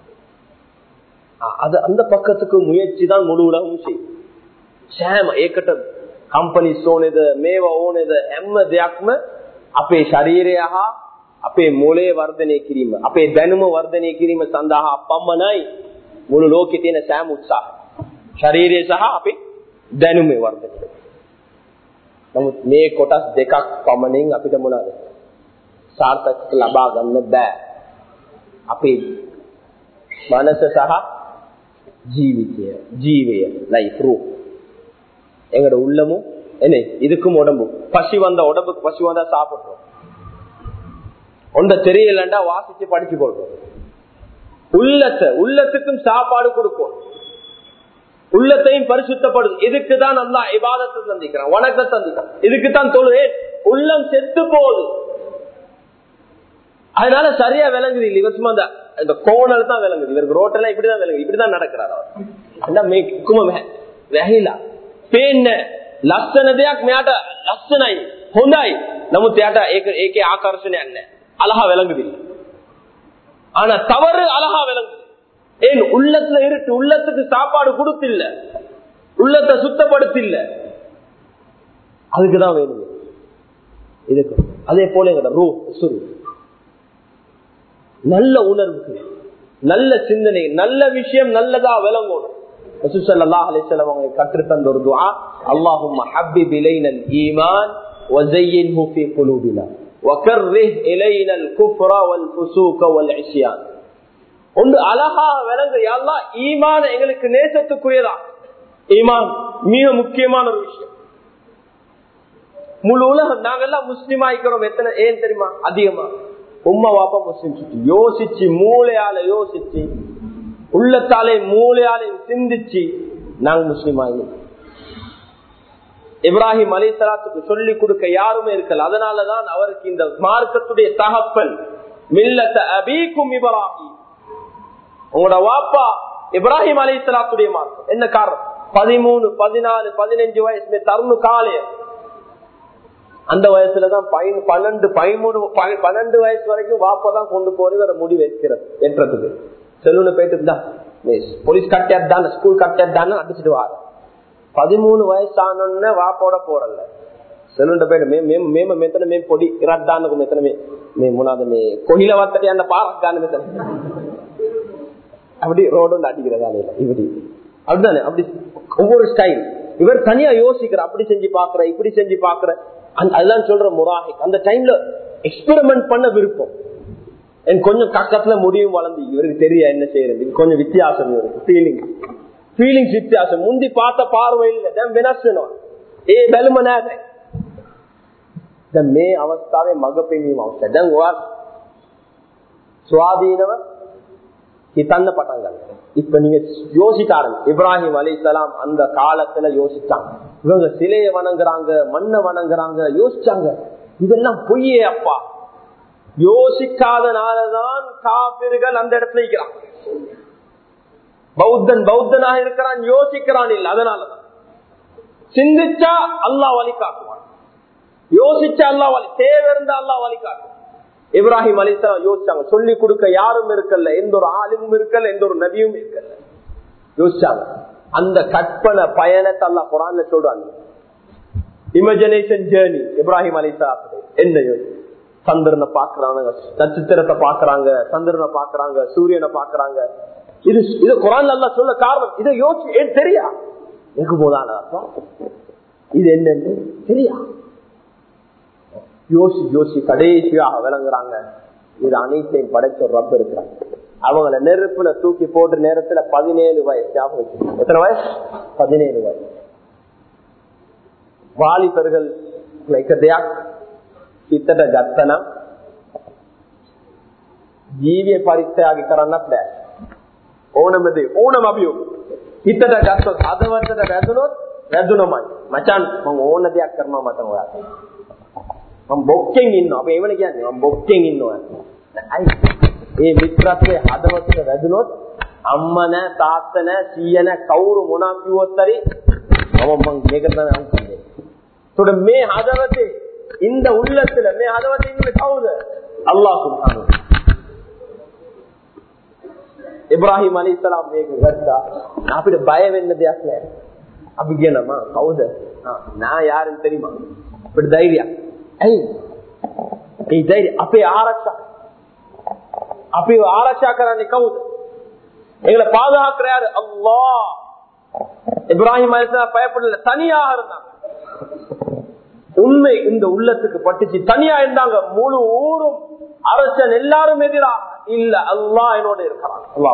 S1: அது அந்த பக்கத்துக்கு முயற்சி தான் முழு உலகம் செய்யும் සෑම ඒකට කම්පනි සෝනෙද මේව ඕනෙද හැම දෙයක්ම අපේ ශරීරය හා අපේ මොලේ වර්ධනය කිරීම අපේ දැනුම වර්ධනය කිරීම සඳහා පමණයි මුළු ලෝකෙ තියෙන සෑම උත්සාහ ශරීරය සහ අපේ දැනුමේ වර්ධනය නමුත් මේ කොටස් දෙකක් පමණින් අපිට මොනවද සාර්ථක ලබා ගන්න බෑ අපේ මනස සහ ජීවිතය ජීවය ලයිෆ් රූප් எங்கட உள்ளமும் என்ன இதுக்கும் உடம்பும் பசி வந்த உடம்புக்கு பசி வந்தா சாப்பிடுறோம் ஒன்ற தெரியலண்டா வாசிச்சு படிச்சு கொள்றோம் உள்ளத்தை உள்ளத்துக்கும் சாப்பாடு கொடுக்கும் உள்ளத்தையும் பரிசுத்தப்படும் இதுக்கு தான் நல்லா இபாதத்தை சந்திக்கிறான் வணக்கத்தை சந்திக்கிறான் இதுக்கு தான் தொழுவேன் உள்ளம் செத்து போகுது அதனால சரியா விளங்குது இல்லை இவர் சும்மா இந்த கோணல் தான் விளங்குது இவருக்கு ரோட்டெல்லாம் இப்படிதான் விளங்குது இப்படிதான் நடக்கிறார் அவர் வெகிலா පේන්න ලස්සන දෙයක් මෙයාට ලස්සනයි හොඳයි නමුත් එයාට ඒක ඒකේ ආකර්ෂණයක් නැහැ அழகா விளங்குதில்லை ஆனா தவறு அழகா விளங்குது ஏன் உள்ளத்துல இருக்கு உள்ளத்துக்கு சாப்பாடு கொடுத்தில்ல உள்ளத்தை சுத்தப்படுத்தில்ல அதுக்குதான் வேணும் இதுக்கு அதே போல எங்கட ரூ சுரு நல்ல உணர்வுக்கு நல்ல சிந்தனை நல்ல விஷயம் நல்லதா விளங்கணும் கற்றுத்தந்த ஒரு துவா அல்லாஹும் حبب الينا الايمان وزينه في قلوبنا وكره الينا الكفر والفسوق والعصيان ஒன்று அழகா விளங்க யாழ்லா ஈமான எங்களுக்கு நேசத்துக்குரியதா ஈமான் மிக முக்கியமான ஒரு விஷயம் முழு உலகம் நாங்கெல்லாம் முஸ்லீம் ஆயிக்கிறோம் எத்தனை ஏன் தெரியுமா அதிகமா உம்மா வாப்பா முஸ்லீம் சுற்றி யோசிச்சு மூளையால யோசிச்சு உள்ளத்தாலே மூளையாலே சிந்திச்சு நாங்க முஸ்லீம் ஆகினோம் இப்ராஹிம் அலிசலாத்துக்கு சொல்லிக் கொடுக்க யாருமே இருக்கல அதனாலதான் அவருக்கு இந்த மார்க்கத்துடைய தகப்பல் மில்லத்த அபீக்கும் இப்ராஹிம் உங்களோட வாப்பா இப்ராஹிம் அலிசலாத்துடைய மார்க்கம் என்ன காரணம் பதிமூணு பதினாலு பதினஞ்சு வயசு தருணு காலைய அந்த வயசுலதான் பன்னெண்டு பதிமூணு பன்னெண்டு வயசு வரைக்கும் வாப்பா தான் கொண்டு போறது வேற முடிவு வைக்கிறது ஏற்றத்துக்கு செல்லுன்னு போயிட்டு தான் போலீஸ் கட்டியாதான ஸ்கூல் கட்டியாதான்னு அடிச்சுட்டு வாரு பதிமூணு வயசானோன்னு வாப்போட போறல செல்லுண்ட போயிட்டு மேம் மேம மெத்தனை மே பொடி இறத்தானுக்கு மெத்தனை மே மே மூணாவது மே கொயில வார்த்தை அந்த பாரத்தான மெத்தனை அப்படி ரோடு அடிக்கிறதா இப்படி அப்படிதானே அப்படி ஒவ்வொரு ஸ்டைல் இவர் தனியா யோசிக்கிற அப்படி செஞ்சு பாக்குற இப்படி செஞ்சு பாக்குற அதுதான் சொல்ற முராஹிக் அந்த டைம்ல எக்ஸ்பெரிமெண்ட் பண்ண விருப்பம் எனக்கு கொஞ்சம் கக்கத்துல முடியும் வளர்ந்து இவருக்கு தெரிய என்ன செய்யறது கொஞ்சம் வித்தியாசம் இவருக்கு ஃபீலிங் ஃபீலிங்ஸ் வித்தியாசம் முந்தி பார்த்த பார்வை இல்லை வினசனம் ஏ பெலும මේ අවස්ථාවේ මඟ පෙනීම අවශ්‍ය. දැන් ඔයා சுவாதீனவ හිතන්න පටන් ගන්න. இப்ப நீங்க யோசிக்க ஆரம்பி இப்ராஹிம் அலி இஸ்லாம் அந்த காலத்துல யோசிச்சாங்க இவங்க சிலைய வணங்குறாங்க மண்ணை வணங்குறாங்க யோசிச்சாங்க இதெல்லாம் பொய்யே அப்பா யோசிக்காதனாலதான் காபிர்கள் அந்த இடத்துல இருக்கிறான் பௌத்தன் பௌத்தனாக இருக்கிறான் யோசிக்கிறான் இல்ல அதனாலதான் சிந்திச்சா அல்லா வழி காட்டுவான் யோசிச்சா அல்லா வழி தேவை இருந்தா அல்லா வழி காட்டுவான் இப்ராஹிம் அலிஸ்லாம் யோசிச்சாங்க சொல்லி கொடுக்க யாரும் இருக்கல எந்த ஒரு ஆளுமும் இருக்கல எந்த ஒரு நபியும் இருக்கல யோசிச்சாங்க அந்த கற்பனை பயணத்தை அல்லா குரான்ல சொல்றாங்க இமேஜினேஷன் ஜேர்னி இப்ராஹிம் அலிசா என்ன யோசி சந்திரனை பாக்குறாங்க நட்சத்திரத்தை பாக்குறாங்க சந்திரனை பாக்குறாங்க சூரியனை பாக்குறாங்க இது இது குரான் அல்லா சொல்ல காரணம் இதை யோசிச்சு தெரியா எங்க போதான இது என்னன்னு தெரியா யோசி யோசி கடைசியாக விளங்குறாங்க இது அனைத்தையும் படைச்ச ஒரு ரப்ப இருக்கிறாங்க அவங்கள நெருப்புல தூக்கி போட்டு நேரத்துல பதினேழு வயசு ஞாபகம் வச்சு எத்தனை வயசு பதினேழு வயசு வாலிபர்கள் හිතට ගත්තනම් ජීවිය පරිත්‍යාග කරන්න බෑ ඕනමදේ ඕනම අභියෝග හිතට ගත්තොත් හදවතට වැදුනොත් වැදුනමයි මචන් මම ඕන දෙයක් කරනවා මට ඔයාට බොක්කෙන් ඉන්නවා අප ඒවල කියන්නේ මම බොක්කෙන් ඉන්නවා අයි ඒ මිත්‍රත්වයේ හදවතට වැදුනොත් අම්මා නැ තාත්තා නැ සීයා නැ කවුරු මොනවා කිව්වොත් හරි මම මම මේක තමයි අන්කන්නේ ඒතකොට මේ හදවතේ இந்த உள்ளத்துல මේ හදවතේ ඉන්නේ කවුද අල්ලාහ් සුබ්හානහු ඉබ්‍රාහිම් අලිස්සලාම් මේක ගත්තා අපිට බය වෙන්න දෙයක් නැහැ අපි කියනවා කවුද නා யாருன்னு தெரியுமா අපිට ධෛර්යයක් ඇයි ඒ ධෛර්ය අපේ ආරක්ෂා අපි ආරක්ෂා කරන්නේ කවුද எங்களை பாதுகாக்கிற யாரு அல்லா இப்ராஹிம் அலிஸ்லாம் பயப்படல தனியாக இருந்தாங்க உண்மை இந்த உள்ளத்துக்கு பட்டுச்சு தனியா இருந்தாங்க முழு ஊரும் அரசன் எல்லாரும் எதிராக இல்ல அல்லா என்னோட இருக்கிறான் அல்லா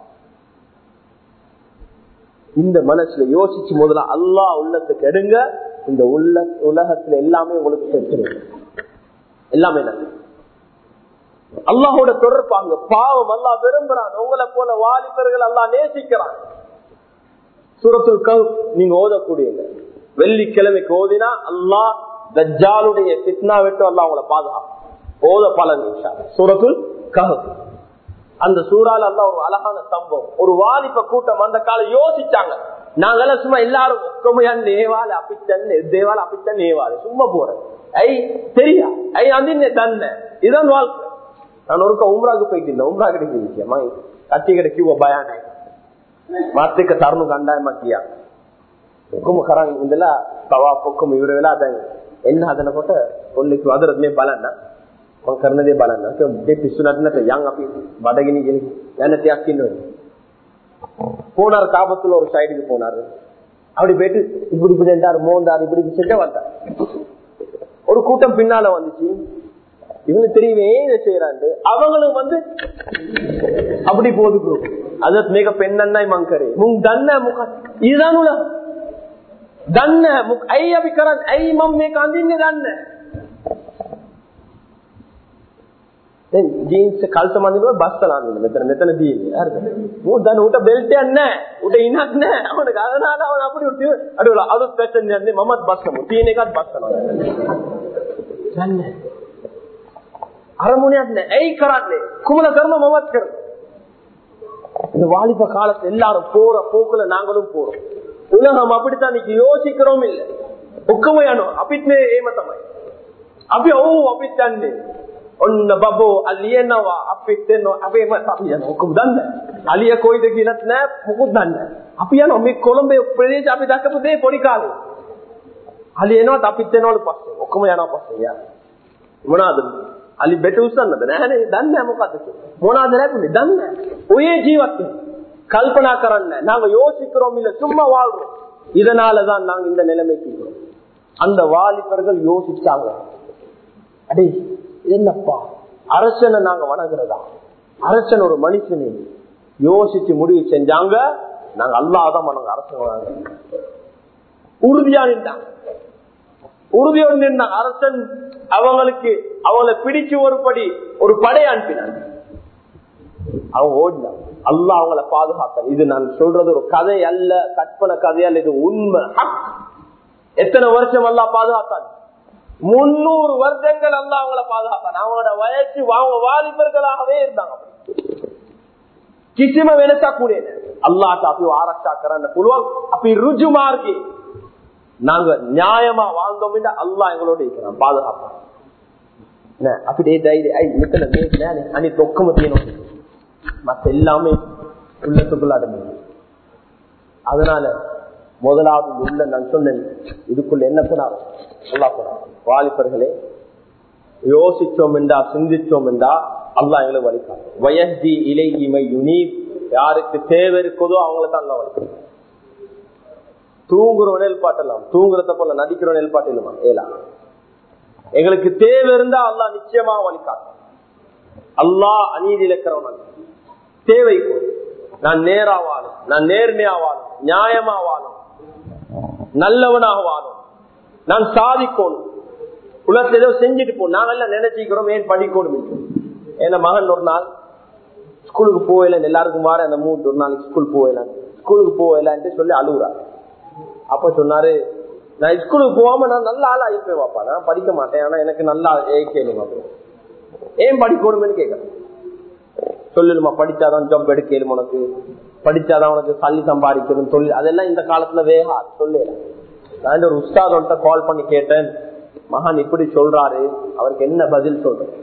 S1: இந்த மனசுல யோசிச்சு முதல்ல அல்லா உள்ளத்துக்கு எடுங்க இந்த உள்ள உலகத்துல எல்லாமே உங்களுக்கு செத்துருங்க எல்லாமே நல்லது அல்லாஹோட தொடர்பாங்க பாவம் அல்லா விரும்புறான் உங்களை போல வாலிபர்கள் அல்லா நேசிக்கிறான் சூரத்துல் கவ் நீங்க ஓதக்கூடியங்க வெள்ளிக்கிழமைக்கு ஓதினா அல்லா தஜ்ஜாலுடைய பித்னா விட்டு அல்லா உங்களை பாதுகாப்பு ஓத பலன் சூரத்துல் கவ் அந்த சூறால அல்லா ஒரு அழகான சம்பவம் ஒரு வாலிப கூட்டம் அந்த காலம் யோசிச்சாங்க நாங்கெல்லாம் சும்மா எல்லாரும் ஒக்கமையான் நேவால அப்பித்தன் தேவால அப்பித்தன் நேவால சும்மா போறேன் ஐ தெரியா ஐ அந்த தன்ன இதான் வாழ்க்கை நான் ஒருக்க உம்ராக்கு போயிட்டு உம்ரா கிடைக்கும் கட்டி கிடைக்கும் பயான ಮಾತಿಕ ತರನು ಗಂಡಾಯ ಮಕ್ಕಿಯ ಹುಕುಮ ಕರಂಗ್ ಇಂದೆಲ್ಲ ತವಾ ಹುಕುಮ ಇವರೆಲ್ಲ ಅದಂಗ ಎನ್ನ ಅದನ್ನ ಕೊಟ್ಟ ಕೊಲ್ಲಿಕ್ಕೆ ಅದರದ್ನೇ ಬಲನ್ನ මං කරන දේ බලන්න. ඒ පිස්සු නැත්නම් යන් අපි බඩගිනි ගෙන යන තියක් ඉන්නවනේ. போனார் காபத்துல ஒரு சைடுக்கு போனாரு அப்படி போயிட்டு இப்படி இப்படி என்றாரு மோந்தாரு இப்படி இப்படி செஞ்ச வந்தார் ஒரு கூட்டம் பின்னால வந்துச்சு இவனுக்கு தெரியுமே இதை செய்யறாண்டு அவங்களும் வந்து அப்படி போது குரூப் அதත් මේක පෙන්වන්නයි මං කරේ මුන් දන්න මොකක් ඊදාන උල දන්න මොක ඇයි අපි කරන්නේ ඇයි මම මේක අඳින්නේ දන්නේ දැන් ජීන්ස් කල්ත මන්දිනවා බස්සලා අඳින්න මෙතන මෙතන තියෙන්නේ හරිද මෝ දන්න උට බෙල්ට් එකක් නැහැ උට ඉනක් නැහැ අවන ගලනාලා අවන අපිට උට අඩුවල අලුත් පැෂන් යන්නේ මමත් බස්සමු තියෙන එකත් බස්සනවා දන්නේ අරමුණයක් නැහැ ඇයි කරන්නේ කුමල කර්ම මමත් කරනවා இந்த வாலிப காலத்துல எல்லாரும் போற போக்குல நாங்களும் போறோம் உலகம் அப்படித்தான் இன்னைக்கு யோசிக்கிறோம் இல்ல ஒக்கமையானோ අපිත්නේ ඒම තමයි අපි ඔව් අපිත් දන්නේ ඔන්න බබෝ අලියනවා අපිත් එනවා අපේම අපි යන ඔක්කොම දන්නේ අලිය කොයිද කියලාත් නෑ මොකුත් දන්නේ අපි යනවා මේ කොළඹේ ප්‍රදේශ අපි දැකපු දේ පොඩි කාලේ අලිය එනවත් අපිත් එනවලු පස්සේ ඔක්කොම යනවා පස්සේ යා මොනවාද අලි බෙට උස්සන්නද නෑනේ දන්නේ මොකද්ද මොනවාද ලැබුණේ දන්නේ ඔය ජීවත් கல்பனா කරන්න நாங்க யோசிக்கிறோம் இல்ல சும்மா வாழ்றோம் இதனாலதான் நாங்க இந்த நிலைமைக்கு இருக்கிறோம் அந்த வாலிபர்கள் யோசிச்சாங்க அடே என்னப்பா அரசனை நாங்க வணங்குறதா அரசன் ஒரு மனுஷனே யோசிச்சு முடிவு செஞ்சாங்க நாங்க அல்லாதான் வணங்க அரசன் வணங்க உறுதியா நின்றாங்க உறுதியோடு நின்ற அரசன் அவங்களுக்கு அவங்களை பிடிச்சு ஒரு படி ஒரு படை அனுப்பினாங்க அவங்க ஓடினாங்க அல்லா அவங்களை பாதுகாத்த இது நான் சொல்றது ஒரு கதை அல்ல கற்பனை கதை அல்ல இது உண்மை எத்தனை வருஷம் அல்லா பாதுகாத்தான் முன்னூறு வருஷங்கள் அல்ல அவங்களை பாதுகாத்தான் அவங்களோட வயசு அவங்க வாலிபர்களாகவே இருந்தாங்க කිසිම වෙනසක් උනේ නැහැ. අල්ලාහට අපිව ආරක්ෂා කරන්න පුළුවන්. අපි ඍජු මාර්ගයේ நாங்க நியாயமா வாழ்ந்தோம் அல்லா எங்களோட இருக்கிறான் பாதுகாப்பான் அப்படி தைரியம் ஐ மித்தல மேலே அனி தொக்கம தீனும் மத்த எல்லாமே உள்ளத்துக்குள்ள அடங்கும் அதனால முதலாவது உள்ள நான் சொன்னேன் இதுக்குள்ள என்ன கூடாது அல்லா கூடாது வாலிபர்களே யோசிச்சோம் என்றா சிந்திச்சோம் என்றா அல்லா எங்களுக்கு வலிக்காது வயஸ்தி இலை இமை யுனீப் யாருக்கு தேவை இருக்குதோ அவங்கள தான் அல்லா வலிக்கும் தூங்குறோம் நெல்பாட்டலாம் தூங்குறத போல நடிக்கிறோம் நெல்பாட்டிலுமா ஏலா எங்களுக்கு தேவை இருந்தா அல்லா நிச்சயமா வலிக்காது அல்லா அநீதி இழக்கிறவன் தேவை நான் நேரா வாழும் நான் நேர்மையா வாழும் நியாயமா வாழும் நல்லவனாக வாழும் நான் சாதிக்கணும் உலகத்துல ஏதோ செஞ்சுட்டு போ நாங்கெல்லாம் நினைச்சிக்கிறோம் ஏன் படிக்கணும் ஏன்னா மகன் ஒரு நாள் ஸ்கூலுக்கு போகல எல்லாருக்கும் மாற அந்த மூணு ஒரு நாளைக்கு ஸ்கூல் போகல ஸ்கூலுக்கு போகலான்ட்டு சொல்லி அழுகுறாரு அப்ப சொன்னாரு நான் ஸ்கூலுக்கு போகாம நான் நல்ல ஆள் ஆயிப்பேன் பாப்பா நான் படிக்க மாட்டேன் ஆனா எனக்கு நல்லா கேளுங்க ஏன் படிக்கணும்னு கேட்கறேன் சொல்லுமா படிச்சாதான் ஜாப் எடுக்கலும் உனக்கு படிச்சாதான் உனக்கு சல்லி சம்பாதிக்கணும் தொழில் அதெல்லாம் இந்த காலத்துல வேகா சொல்லு நான் ஒரு உஸ்தாதோட்ட கால் பண்ணி கேட்டேன் மகான் இப்படி சொல்றாரு அவருக்கு என்ன பதில் சொல்றேன்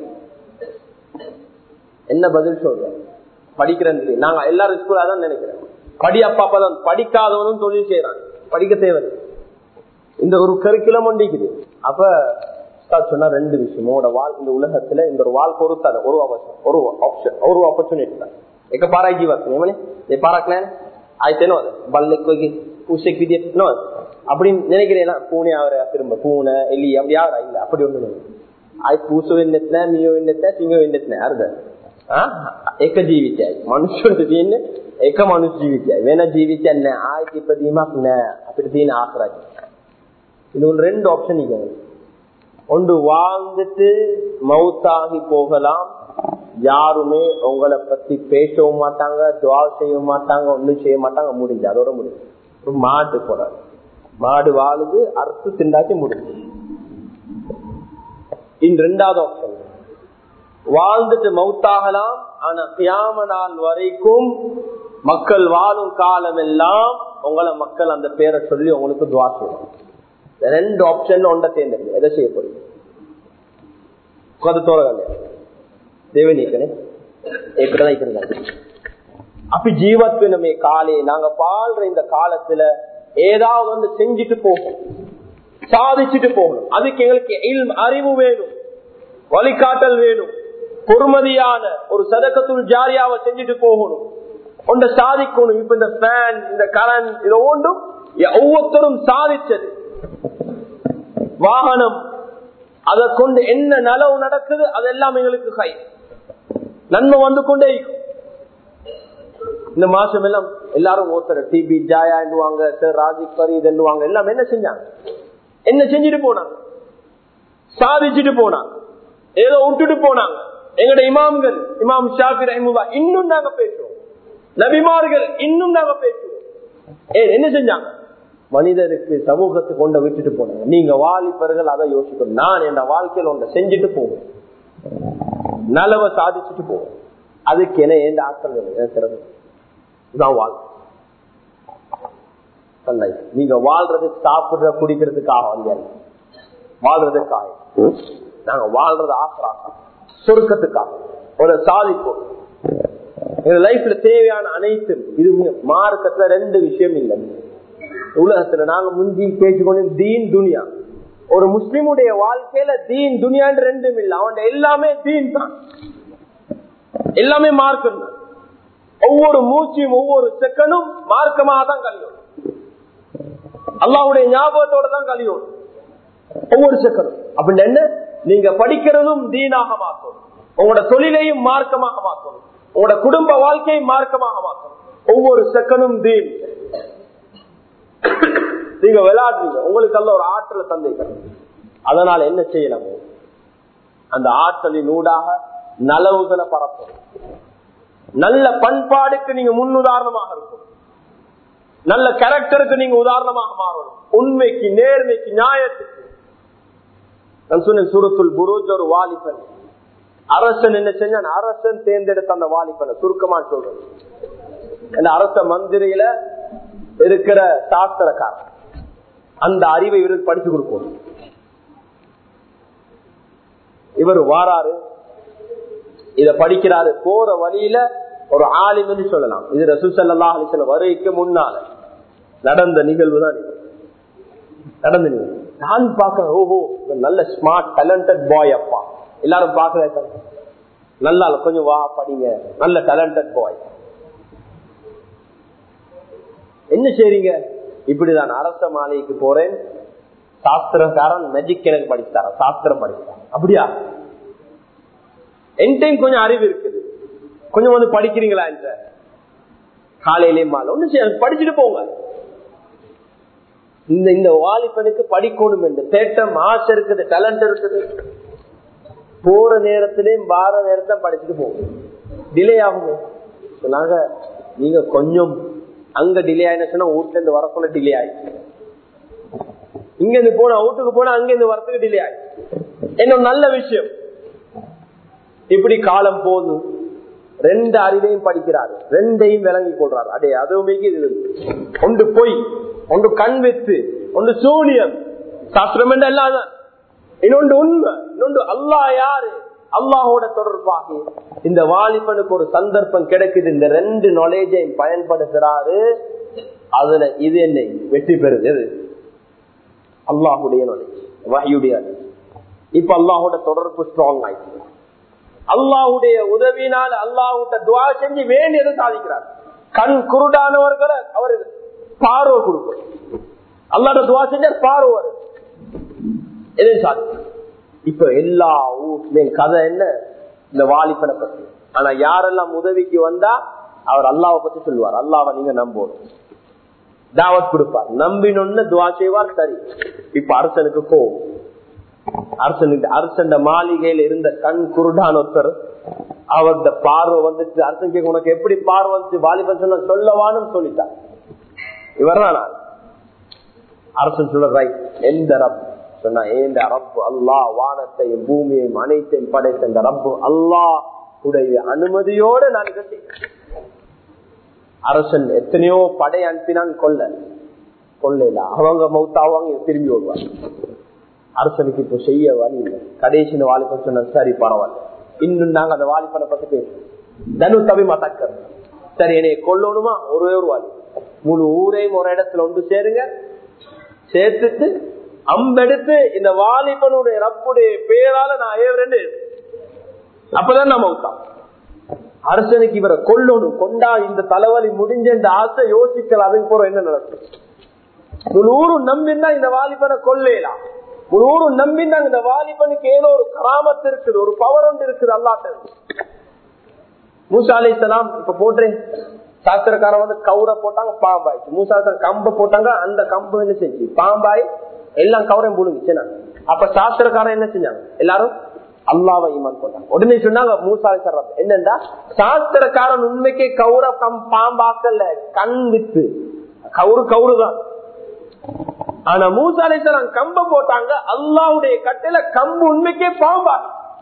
S1: என்ன பதில் சொல்றேன் படிக்கிறேன் நாங்க எல்லாரும் ஸ்கூலா தான் நினைக்கிறேன் படி அப்பா அப்பதான் படிக்காதவனும் தொழில் செய்யறான் படிக்க தேவை இந்த ஒரு கருக்கிலம் ஒண்டிக்குது அப்ப சொன்னா ரெண்டு விஷயம் உங்களோட வாழ் இந்த உலகத்துல இந்த ஒரு வாழ் பொறுத்தாத ஒரு அவசரம் ஒரு ஆப்ஷன் ஒரு ஆப்பர்ச்சுனிಟಿ එක පාරයි ජීවත් වෙන්නේ ඒ පාරක් නැහැ ආයෙත් එනවද බල්ලෙක් වගේ පුෂෙක් විදියට එනවද அப்படின்னு நினைக்கிறேன் பூனை ஆகிற திரும்ப பூனை எலி அப்படி ஆகிறா இல்ல அப்படி ஒண்ணு ආයෙත් පූස වෙන්නෙත් නැහැ මියෝ වෙන්නෙත් නැහැ සිංහ වෙන්නෙත් නැහැ හරිද එක ජීවිතයයි මනුෂ්‍යන්ට තියෙන්නේ එක මනුස්ස ජීවිතයයි වෙන ජීවිතයක් නැහැ ආයෙත් ඉපදීමක් නැහැ අපිට තියෙන ආශ්‍රය இது ஒரு ரெண்டு ஆப்ஷன் இங்க ஒன்று வாழ்ந்துட்டு மவுத்தாகி போகலாம் யாருமே உங்களை பத்தி பேசவும் மாட்டாங்க துவா செய்ய மாட்டாங்க ஒண்ணும் செய்ய மாட்டாங்க முடிஞ்சு அதோட முடிஞ்சு ஒரு மாடு போறாரு மாடு வாழுது அறுத்து திண்டாக்கி முடிஞ்சு இந்த ரெண்டாவது ஆப்ஷன் வாழ்ந்துட்டு மவுத்தாகலாம் ஆனா கியாம நாள் வரைக்கும் மக்கள் வாழும் காலம் எல்லாம் உங்களை மக்கள் அந்த பேரை சொல்லி உங்களுக்கு துவா செய்வாங்க ரெண்டு ஆப்ஷன் ஒன்றை தேர்ந்தெடுங்க எதை செய்ய போறீங்க கொதத்தோட தேவனீக்கனே எப்படிதான் இருக்கிறாங்க அப்படி ஜீவத்வனமே காலே நாங்க வாழ்ற இந்த காலத்துல ஏதாவது வந்து செஞ்சுட்டு போகும் சாதிச்சுட்டு போகணும் அதுக்கு எங்களுக்கு அறிவு வேணும் வழிகாட்டல் வேணும் பொறுமதியான ஒரு சதக்கத்துள் ஜாரியாவை செஞ்சுட்டு போகணும் ஒன்றை சாதிக்கணும் இப்ப இந்த ஃபேன் இந்த கரண்ட் இதை ஒன்றும் ஒவ்வொருத்தரும் சாதிச்சது வாகனம் அதை கொண்டு என்ன நலவு நடக்குது அதெல்லாம் எங்களுக்கு கை நன்மை வந்து கொண்டே இருக்கும் இந்த மாசம் எல்லாம் எல்லாரும் ஒருத்தர் டிபி ஜாயா என்னுவாங்க ராஜிக் பரீத் என்னுவாங்க எல்லாம் என்ன செஞ்சாங்க என்ன செஞ்சுட்டு போனாங்க சாதிச்சுட்டு போனாங்க ஏதோ விட்டுட்டு போனாங்க எங்கட இமாம்கள் இமாம் ஷாஃபி ரஹிமுல்லா இன்னும் நாங்க பேசுவோம் நபிமார்கள் இன்னும் நாங்க பேசுவோம் ஏ என்ன செஞ்சாங்க மனிதருக்கு சமூகத்தை கொண்ட விட்டுட்டு போனாங்க நீங்க வாலிபர்கள் அதை யோசிக்கணும் நான் என் வாழ்க்கையில் ஒன்றை செஞ்சுட்டு போவேன் நலவை சாதிச்சுட்டு போவேன் அதுக்கு என்ன எந்த ஆற்றல் திறமை இதான் வாழ்க்கை நீங்க வாழ்றது சாப்பிடுற குடிக்கிறதுக்காக வந்து வாழ்றதுக்காக நாங்க வாழ்றது ஆசராக சொருக்கத்துக்காக ஒரு சாதிப்போம் எங்க லைஃப்ல தேவையான அனைத்து இது மார்க்கத்துல ரெண்டு விஷயம் இல்லை உலகத்துல நாங்க முந்தி பேசிக்கொண்டு தீன் துனியா ஒரு முஸ்லிமுடைய வாழ்க்கையில தீன் துனியான்னு ரெண்டும் இல்லை அவன் எல்லாமே தீன் தான் எல்லாமே மார்க்கம் தான் ஒவ்வொரு மூச்சியும் ஒவ்வொரு செகண்டும் மார்க்கமாக தான் கழியும் அல்லாவுடைய ஞாபகத்தோட தான் கழியும் ஒவ்வொரு செகண்டும் அப்படின்னு என்ன நீங்க படிக்கிறதும் தீனாக மாற்றும் உங்களோட தொழிலையும் மார்க்கமாக மாற்றணும் உங்களோட குடும்ப வாழ்க்கையை மார்க்கமாக மாற்றணும் ஒவ்வொரு செகண்டும் தீன் நீங்க விளையாடுறீங்க உங்களுக்கு அல்ல ஒரு ஆற்றலை தந்திருக்கிறேன் அதனால என்ன செய்யலாம் அந்த ஆற்றலின் ஊடாக நலவுகளை பரப்பணும் நல்ல பண்பாடுக்கு நீங்க முன்னுதாரணமாக இருக்கும் நல்ல கேரக்டருக்கு நீங்க உதாரணமாக மாறணும் உண்மைக்கு நேர்மைக்கு நியாயத்துக்கு நான் சொன்னேன் சூரத்துல் புரோஜ் ஒரு வாலிபன் அரசன் என்ன செஞ்சான் அரசன் தேர்ந்தெடுத்த அந்த வாலிபனை சுருக்கமா சொல்றது அந்த அரச மந்திரியில இருக்கிற சாஸ்திரக்காரன் அந்த அறிவை இவருக்கு படிச்சு கொடுக்கும் இவர் வாராரு இத படிக்கிறாரு போற வழியில ஒரு ஆலிம்னு சொல்லலாம் இது ரசூசல்லா அலிசல்ல வருகைக்கு முன்னால நடந்த நிகழ்வு தான் இது நடந்த நிகழ்வு நான் பாக்குறேன் ஓஹோ நல்ல ஸ்மார்ட் டேலண்டட் பாய் அப்பா எல்லாரும் பாக்குறேன் நல்லா கொஞ்சம் வா படிங்க நல்ல டேலண்டட் பாய் என்ன செய்றீங்க இப்படிதான் அரச மாலைக்கு போறேன் சாஸ்திரக்காரன் மெஜிக் எனக்கு படித்தார சாஸ்திரம் படித்தார் அப்படியா என் டைம் கொஞ்சம் அறிவு இருக்குது கொஞ்சம் வந்து படிக்கிறீங்களா என்ற காலையிலே மாலை ஒண்ணு செய்ய படிச்சுட்டு போங்க இந்த இந்த வாலிபனுக்கு படிக்கணும் என்று தேட்டம் ஆசை இருக்குது டேலண்ட் இருக்குது போற நேரத்திலேயும் வார நேரத்தை படிச்சுட்டு போகும் டிலே ஆகுமே சொன்னாங்க நீங்க கொஞ்சம் அங்க டிலே ஆயிடுச்சுன்னா வீட்டுல இருந்து வரக்குள்ள டிலே ஆயிடுச்சு இங்க இருந்து போனா வீட்டுக்கு போனா அங்க இருந்து வரத்துக்கு டிலே ஆயிடுச்சு என்ன நல்ல விஷயம் இப்படி காலம் போகுது ரெண்டு அறிவையும் படிக்கிறாரு ரெண்டையும் விளங்கி கொள்றாரு அடே அதுவுமே இது ஒன்று பொய் ஒன்று கண் வெத்து ஒன்று சூனியம் சாஸ்திரம் என்ற எல்லாம் தான். இன்னொன்று உண்மை இன்னொன்று அல்லாஹ் யாரு அல்லாஹோட தொடர்பாக இந்த வாலிபனுக்கு ஒரு சந்தர்ப்பம் கிடைக்குது இந்த ரெண்டு நாலேஜையும் பயன்படுத்துறாரு அதுல இது என்னை வெற்றி பெறுது எது அல்லாஹுடைய நாலேஜ் வாயுடைய இப்ப அல்லாஹோட தொடர்பு ஸ்ட்ராங் ஆயிடுச்சு அல்லாஹுடைய உதவினால் அல்லாஹுட்ட துவா செஞ்சு வேண்டியதை சாதிக்கிறார் கண் குருடானவர்களை அவர் பார்வை கொடுக்கும் அல்லாட துவா செஞ்சார் பார்வை வரும். எதையும் சாதிக்கிறார் இப்ப எல்லா ஊர்லயும் கதை என்ன இந்த வாலிபனை பத்தி ஆனா யாரெல்லாம் உதவிக்கு வந்தா அவர் அல்லாவை பத்தி சொல்லுவார் அல்லாவை நீங்க நம்பணும் தாவத் கொடுப்பார் நம்பினொன்னு துவா செய்வார் சரி இப்ப அரசனுக்கு கோவம் அரசன் அரசன் மாளிகையில இருந்த கண் குருடான ஒருத்தர் அவர்த பார்வை வந்துச்சு அரசன் கேட்க உனக்கு எப்படி பார்வை வந்துச்சு வாலிபன் சொன்ன சொல்லவான்னு சொல்லிட்டார் இவர் தான் அரசன் சொல்ற ரைட் எந்த ரப் சொன்னா ஏந்த ரப்பு அல்லாஹ் வானத்தையும் பூமியையும் அனைத்தையும் படைத்த இந்த ரப்பு அல்லாஹ் உடைய அனுமதியோடு நான் கட்டி அரசன் எத்தனையோ படை அனுப்பினான் கொல்ல கொல்ல அவங்க மௌத்தாவாங்க திரும்பி வருவாங்க அரசனுக்கு இப்போ செய்ய வழி இல்லை கடைசி வாலிபன் சொன்ன சரி பரவாயில்ல இன்னும் நாங்க அந்த வாலிபனை பத்தி பேசுவோம் தனு தவி மத்தக்கர் சரி என்னை கொல்லணுமா ஒரே ஒரு வாலி முழு ஊரையும் ஒரு இடத்துல ஒன்று சேருங்க சேர்த்துட்டு அம்பெடுத்து இந்த வாலிபனுடைய ரப்புடைய பேரால நான் ஏவரேன்னு அப்பதான் நம்ம மௌத்தா அரசனுக்கு இவரை கொல்லணும் கொண்டா இந்த தலைவலி முடிஞ்ச இந்த ஆசை யோசிக்கல அதுக்கு போற என்ன நடக்கும் முழு ஊரும் நம்பினா இந்த வாலிபனை கொள்ளலாம் ஒரு ஊரு நம்பினாங்க இந்த வாலிபனுக்கு ஏதோ ஒரு கிராமத்து இருக்குது ஒரு பவர் ஒன்று இருக்குது அல்லாட்ட மூசா அலி இஸ்லாம் இப்ப போட்டேன் சாஸ்திரக்காரன் வந்து கவுரை போட்டாங்க பாம்பாயிடுச்சு மூசா கம்ப போட்டாங்க அந்த கம்பு என்ன செஞ்சு பாம்பாய் எல்லாம் கவுரையும் புழுங்குச்சுன்னா அப்ப சாஸ்திரக்காரன் என்ன செஞ்சாங்க எல்லாரும் அல்லாவை ஈமான் போட்டாங்க உடனே சொன்னாங்க மூசா அலி சர்றது என்னண்டா சாஸ்திரக்காரன் உண்மைக்கே கவுர கம் பாம்பாக்கல கண் வித்து கவுரு கவுரு தான் ஆனா மூசாலேசன் கம்ப போட்டாங்க அல்லாவுடைய கட்டையில கம்பு உண்மைக்கே பாம்பா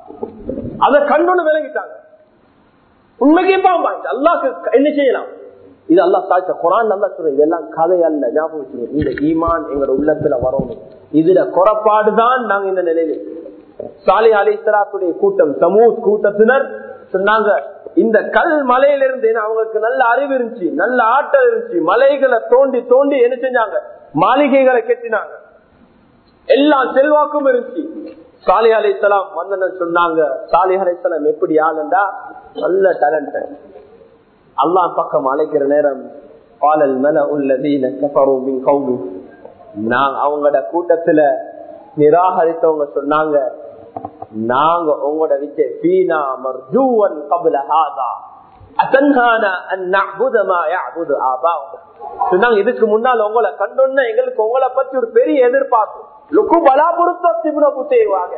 S1: அத கண்டொன்னு விளங்கிட்டாங்க உண்மைக்கே பாம்பா அல்லாக்கு என்ன செய்யலாம் இது அல்லா சாய்ச்ச குரான் நல்லா சொல்ற இதெல்லாம் கதை அல்ல ஞாபகம் வச்சுக்கோங்க இந்த ஈமான் எங்களோட உள்ளத்துல வரணும் இதுல குறப்பாடுதான் நாங்க இந்த நிலையில சாலி அலிஸ்லாத்துடைய கூட்டம் சமூத் கூட்டத்தினர் சொன்னாங்க இந்த கல் மலையிலிருந்து அவங்களுக்கு நல்ல அறிவு இருந்துச்சு நல்ல ஆற்றல் இருந்துச்சு மலைகளை தோண்டி தோண்டி என்ன செஞ்சாங்க மாளிகைகளை கட்டினாங்க எல்லா செல்வாக்கும் இருந்துச்சு சாலி அலிசலாம் வந்தனர் சொன்னாங்க சாலி அலிசலாம் எப்படி ஆளுண்டா நல்ல டேலண்ட் அல்லாஹ் பக்கம் அழைக்கிற நேரம் பாலல் மல உள்ளதீன கஃபரும் கௌமி நான் அவங்களோட கூட்டத்துல நிராகரித்தவங்க சொன்னாங்க நாங்க உங்களோட விட்டு பீனா மர்ஜூவன் கபுல ஹாதா அத்தன்ஹானா அன் நஅபுத மா யஅபுது ஆபாஉஹும் சொன்னாங்க இதுக்கு முன்னால் உங்களை கண்டோன்னா எங்களுக்கு உங்களை பத்தி ஒரு பெரிய எதிர்பார்ப்பு லுக்கு பலாபுரத்த திபுன புத்தேவாக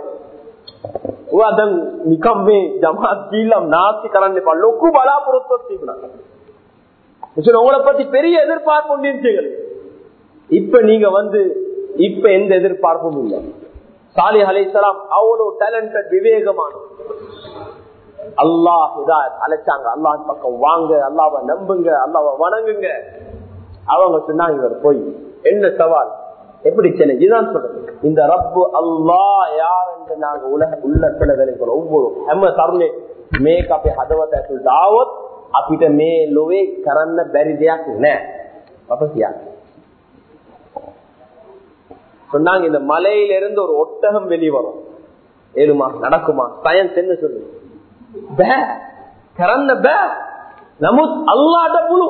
S1: அதன் நிகம்மே ஜமாத் கீழம் நாசி கரண்டிப்பா லொக்கு பலாபுரத்த திபுனா உங்களை பத்தி பெரிய எதிர்பார்ப்பு ஒன்றிருச்சீங்க இப்ப நீங்க வந்து இப்ப எந்த எதிர்பார்ப்பும் இல்லை சாலி அலைசலாம் அவ்வளவு டேலண்டட் விவேகமான அல்லாஹ் அழைச்சாங்க அல்லாஹ் பக்கம் வாங்க அல்லாவை நம்புங்க அல்லாவை வணங்குங்க அவங்க சொன்னாங்க இவர் போய் என்ன சவால் எப்படி சென்னை இதுதான் சொல்றது இந்த ரப்பு அல்லா யார் என்று நாங்க உலக உள்ளத்துல வேலைக்கிறோம் ஒவ்வொரு හැම තරුණේ මේක අපේ හදවත ඇතුළට ආවොත් අපිට මේ ලෝවේ කරන්න බැරි දෙයක් නෑ අප කියන්නේ சொன்னாங்க இந்த மலையில இருந்து ஒரு ஒட்டகம் வெளியே வரும் ஏழுமா நடக்குமா சயன்ஸ் என்ன சொல்லு பே கரந்த பே நமு அல்லாட புழு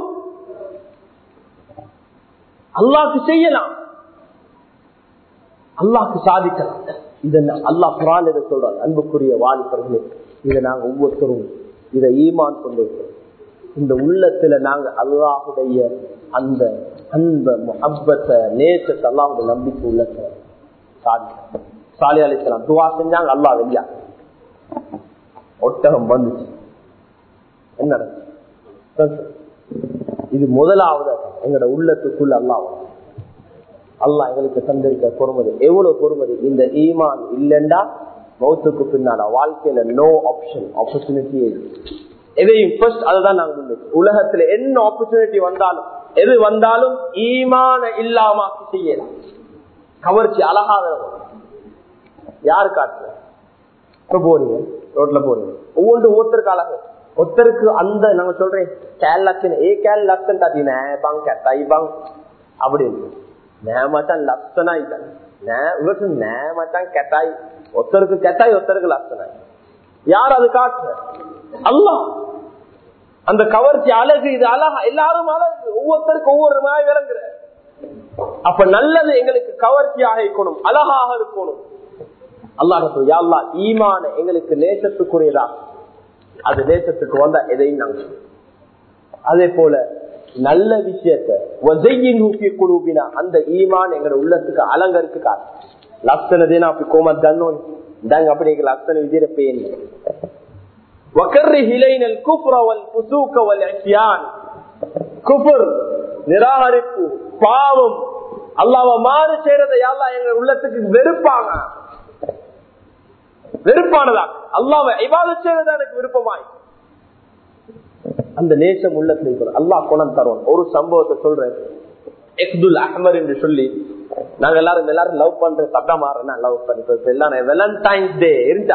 S1: அல்லாக்கு செய்யலாம் அல்லாக்கு சாதிக்கலாம் இதை அல்லாஹ் குரான் இதை சொல்றாங்க அன்புக்குரிய வாலிபர்களே இதை நாங்க ஒவ்வொருத்தரும் இதை ஈமான் கொண்டு இந்த உள்ளத்துல நாங்க அல்லாஹுடைய அந்த அன்ப முகப்பத்தை நேசத்தை அல்லாஹுடைய நம்பிக்கை உள்ளத்துல சாதிக்கலாம் சாலி அலிசலாம் துவா செஞ்சாங்க அல்லா வெளியா ஒட்டகம் வந்துச்சு என்ன நடந்துச்சு இது முதலாவது எங்களோட உள்ளத்துக்குள்ள அல்லாஹ் அல்லாஹ் எங்களுக்கு தந்திருக்க பொறுமதி எவ்வளவு பொறுமதி இந்த ஈமான் இல்லைண்டா மௌத்துக்கு பின்னால வாழ்க்கையில நோ ஆப்ஷன் ஆப்பர்ச்சுனிட்டி எதையும் ஃபர்ஸ்ட் அதுதான் நாங்க முன்வைக்கிறோம். உலகத்துல என்ன ஆப்பர்ச்சுனிட்டி வந்தாலும் எது வந்தாலும் ஈமான இல்லாம செய்யலாம் கவர்ச்சி அழகாக யாரு காட்டுற இப்ப போறீங்க ரோட்ல போறீங்க ஒவ்வொன்று ஒருத்தருக்கு அழகு ஒருத்தருக்கு அந்த நாங்க சொல்றேன் கேல் லட்சன் ஏ கேல் லட்சன் தாத்தி நேபாங் கெட்டாய் பாங் அப்படின்னு நேமத்தான் லட்சனா இதான் இவருக்கு நேமத்தான் கெட்டாய் ஒருத்தருக்கு கெட்டாய் ஒருத்தருக்கு லட்சனாய் யார் அது காட்டுற அல்லா அந்த கவர்ச்சி அழகு இது அழகா எல்லாரும் அழகு ஒவ்வொருத்தருக்கு ஒவ்வொரு மாதிரி விளங்குற அப்ப நல்லது எங்களுக்கு கவர்ச்சியாக இருக்கணும் அழகாக இருக்கணும் அல்லாஹ் யாழ்லா ஈமான எங்களுக்கு நேசத்துக்குரியதா அது நேசத்துக்கு வந்தா எதையும் நாங்க அதே போல நல்ல விஷயத்த நூக்கி குழுவினா அந்த ஈமான் எங்க உள்ளத்துக்கு அலங்கரிக்கு காட்டு லட்சணதேனா அப்படி கோம தன்னோன் இதாங்க அப்படி லட்சண விஜய பேன் நிராகரிப்பு பாவம் அல்லாவ மாறு செய்யறதை யாரெல்லாம் எங்க உள்ளத்துக்கு வெறுப்பாங்க வெறுப்பானதா அல்லாவ இவாத செய்யறதா எனக்கு விருப்பமாய் அந்த நேசம் உள்ளத்துல அல்லாஹ் குணம் தருவோம் ஒரு சம்பவத்தை சொல்றேன் எக்துல் அஹமர் என்று சொல்லி நாங்க எல்லாரும் எல்லாரும் லவ் பண்ற சத்தா மாறனா லவ் பண்ணி எல்லாரும் வெலண்டைன்ஸ் டே இருந்தா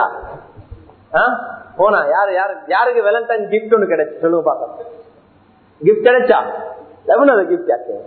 S1: போனா யாரு யாரு யாருக்கு வெலண்டைன் கிஃப்ட் ஒண்ணு கிடைச்சு சொல்லுங்க பாக்க கிஃப்ட் கிடைச்சா எவ்வளவு கிஃப்ட் ஆச்சு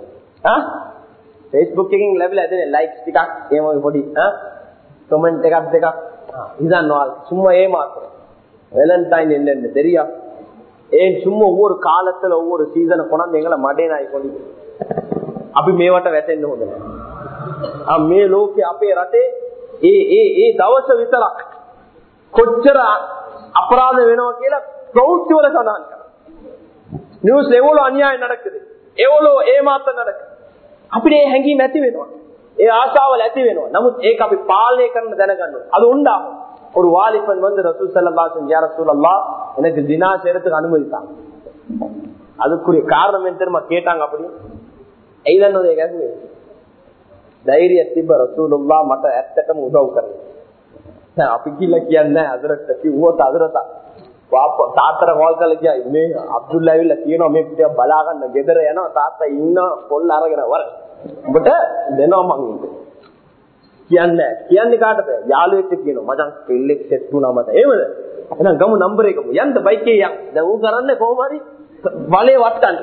S1: ஃபேஸ்புக் லெவல் அது லைக்ஸ் டிகா ஏமா பொடி கமெண்ட் டிகா டிகா இதான் நாள் சும்மா ஏமாத்துறோம் வெலண்டைன் என்னன்னு தெரியா ஏன் சும்மா ஒவ்வொரு காலத்துல ஒவ்வொரு சீசனை கொண்டாந்து எங்களை மடேனாய் கொண்டு අපි මේවට වැටෙන්න හොඳ නැහැ. මේ ලෝකේ අපේ රටේ ඒ ඒ ඒ දවස විතරක් කොච්චර අපරාධ වෙනවා කියලා ප්‍රවෘත්ති වල සඳහන් කරනවා. නිවුස් එවලෝ අන්‍යාය நடக்குது. එවලෝ ඒමාත්ත நடக்குது. අපිට ඒ හැඟීම ඇති වෙනවා. ඒ ආශාවල් ඇති වෙනවා. නමුත් ඒක අපි පාලනය කරන්න දැනගන්න அது உண்டாகும். ஒரு வாலிபன் வந்து ரசூல் சல்லாசன் யார சூழல்லா எனக்கு தினா செய்யறதுக்கு அனுமதித்தாங்க அதுக்குரிய காரணம் என்ன தெரியுமா கேட்டாங்க அப்படி ඇයිදන්නද ගැසුවේ ධෛර්යය තිබ්බ රසූලුල්ලාහ මට ඇත්තටම උදව් කරනවා අපි කියලා කියන්නේ අදරට කිව්වොත් අදරට වාප තාත්තර කෝල් කරලා කියයි මේ අබ්දුල්ලා ඇවිල්ලා කියනවා මේ පිටිය බලා ගන්න ගෙදර යනවා තාත්තා ඉන්න පොල් අරගෙන වර උඹට දෙනවා මං කියන්නේ කියන්නේ කාටද යාළුවෙක්ට කියනවා මචං කෙල්ලෙක් සෙට් වුණා මට එහෙමද එහෙනම් ගමු නම්බර එකම යන්න බයික් එකේ යන් දැන් ඌ කරන්නේ කොහොම හරි වලේ වට්ටන්න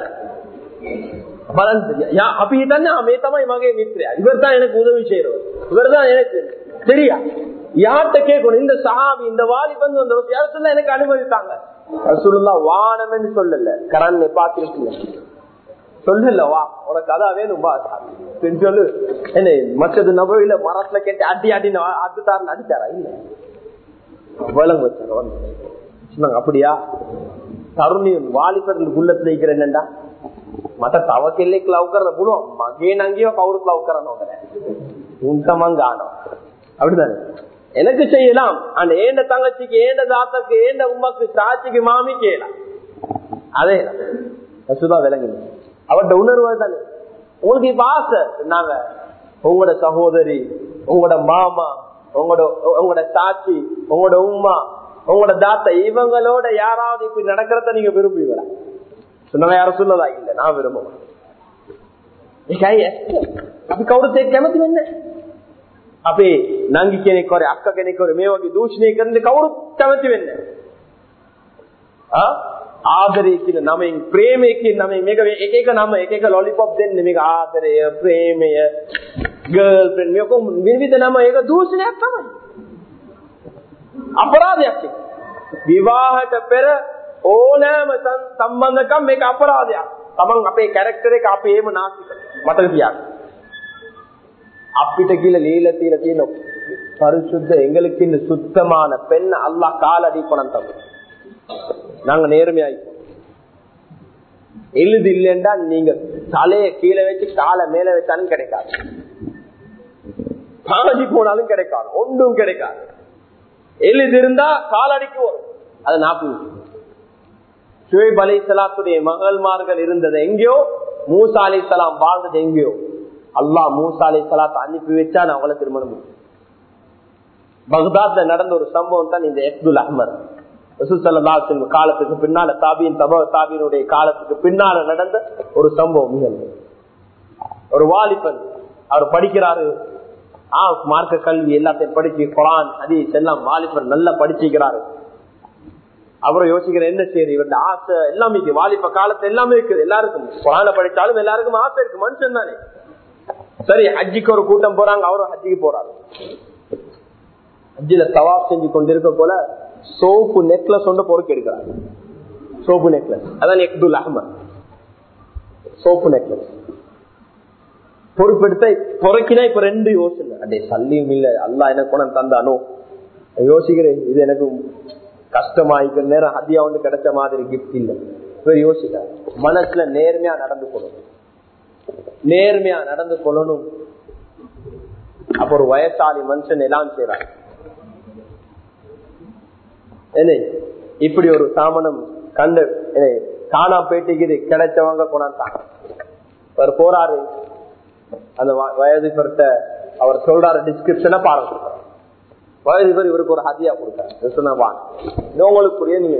S1: බලන්න අපි හිතන්නේ මේ තමයි මගේ මිත්‍රයා இவர் தான் எனக்கு உதவி செய்யறவர் இவர் தான் எனக்கு சரியா யார்கிட்ட கேட்கணும் இந்த சஹாபி இந்த வாலிபன் அந்த இடத்துல எனக்கு அனுமதித்தாங்க ரசூலுல்லா வானம்னு சொல்லல கரண் பாத்திருக்கீங்க சொல்லல வா உனக்கு அதான் வேணும் வா சொல்லு என்ன மற்றது நபையில மரத்துல கேட்டு அடி அடி அதுதாரு அடிச்சாரா இல்ல விலங்கு வச்சாங்க அப்படியா තරුණිය වාලිපරල ගුල්ලත් දෙයි කරන්නේ නැන්දා මට තව කෙල්ලෙක් ලව් කරන්න පුළුවන් මගේ නංගිව කවුරුත් ලව් කරන්න ඕක නැහැ උන් තමන් ගන්නවා அப்படிதானே எனக்கு செய்யலாம் ஆனா ஏண்ட தங்கச்சிக்கு ஏண்ட தாத்தாக்கு ஏண்ட உமாக்கு சாட்சிக்கு மாமி செய்யலாம் அதே ரசுதா விளங்குது அவர்கிட்ட உணர்வு தானே உங்களுக்கு இப்ப ஆசை நாங்க உங்களோட சகோதரி உங்களோட மாமா உங்களோட உங்களோட சாட்சி உங்களோட உமா உங்களோட தாத்தா இவங்களோட யாராவது இப்படி நடக்கிறத நீங்க விரும்புவீங்களா சொன்னவன் யாரும் சொல்லதா இல்ல நான் விரும்புவேன் අපි කවුරුත් එක් කැමති වෙන්නේ අපේ නංගි කෙනෙක් හරි අක්ක කෙනෙක් හරි මේ වගේ දූෂණය කරන්න කවුරුත් කැමති වෙන්නේ ආදරය කියන නමෙන් ප්‍රේමය කියන නමෙන් මේක එක එක නම එක එක ලොලිපොප් දෙන්නේ මේක ආදරය ප්‍රේමය ගර්ල් ෆ්‍රෙන්ඩ් මේක විවිධ නම ඒක දූෂණයක් තමයි අපරාධයක් විවාහට පෙර ඕනෑම සම්බන්ධකම් මේක අපරාධයක් තමන් අපේ කැරක්ටර එක අපි ඒම නාස්ති මතක තියාගන්න අපිට කියලා ලීලා තියලා තියෙන பரிசுத்த எங்களுக்கு இந்த சுத்தமான பெண் அல்லா காலடி பணம் தரும் நாங்க நேர்மையாய் எழுது இல்லைன்றா நீங்க தலைய கீழே வச்சு காலை மேல வச்சாலும் கிடைக்காது பாதி போனாலும் கிடைக்காது ஒன்றும் கிடைக்காது எழுது இருந்தா காலடிக்கு வரும் அது நாற்பது சுவேப் அலி சலாத்துடைய மகள்மார்கள் இருந்தது எங்கேயோ மூசா அலி சலாம் வாழ்ந்தது எங்கேயோ அல்லாஹ் மூசா அலை சலாத்தை அனுப்பி வச்சா நான் அவங்கள திருமணம் முடியும் பக்தாத்ல நடந்த ஒரு சம்பவம் தான் இந்த எப்துல் அஹ்மத் ரசூசல்லாத்தின் காலத்துக்கு பின்னால தாபியின் தப தாபியினுடைய காலத்துக்கு பின்னால நடந்த ஒரு சம்பவம் நிகழ்வு ஒரு வாலிபன் அவர் படிக்கிறாரு ஆ மார்க்க கல்வி எல்லாத்தையும் படிச்சு குரான் ஹதீஸ் எல்லாம் வாலிபன் நல்லா படிச்சுக்கிறாரு அப்புறம் யோசிக்கிற என்ன செய்யுது இவருடைய ஆசை எல்லாமே இருக்கு வாலிப காலத்து எல்லாமே இருக்குது எல்லாருக்கும் குரான படிச்சாலும் எல்லாருக்கும் ஆசை இருக்கு மனுஷன் தானே சரி ஹஜ்ஜிக்கு ஒரு கூட்டம் போறாங்க அவரும் ஹஜ்ஜிக்கு போறாரு ஹஜ்ஜில தவாப் செஞ்சு கொண்டிருக்க போல சோப்பு நெக்லஸ் ஒன்று பொறுக்கி எடுக்கிறாங்க சோப்பு நெக்லஸ் அதான் எக்துல் அஹமத் சோப்பு நெக்லஸ் பொறுப்பெடுத்த பொறுக்கினா இப்ப ரெண்டு யோசனை அடே சல்லியும் இல்ல அல்லா எனக்கு குணம் தந்தானோ யோசிக்கிறேன் இது எனக்கு கஷ்டமாயிக்கிற நேரம் ஹதியா ஒன்று கிடைச்ச மாதிரி கிஃப்ட் இல்ல இவர் யோசிக்கிறார் மனசுல நேர்மையா நடந்து கொள்ளணும் நேர்மையா நடந்து கொள்ளணும் அப்ப ஒரு வயசாளி மனுஷன் எல்லாம் செய்யறாங்க என்ன இப்படி ஒரு சாமனம் கண்டு காணா பேட்டிக்கு கிடைச்சவங்க கொண்டாந்தாங்க அவர் போறாரு அந்த வயது பெருத்த அவர் சொல்றாரு டிஸ்கிரிப்ஷனை பாருங்க வயது பேர் இவருக்கு ஒரு ஹதியா கொடுத்தாரு சொன்னா உங்களுக்கு புரிய நீங்க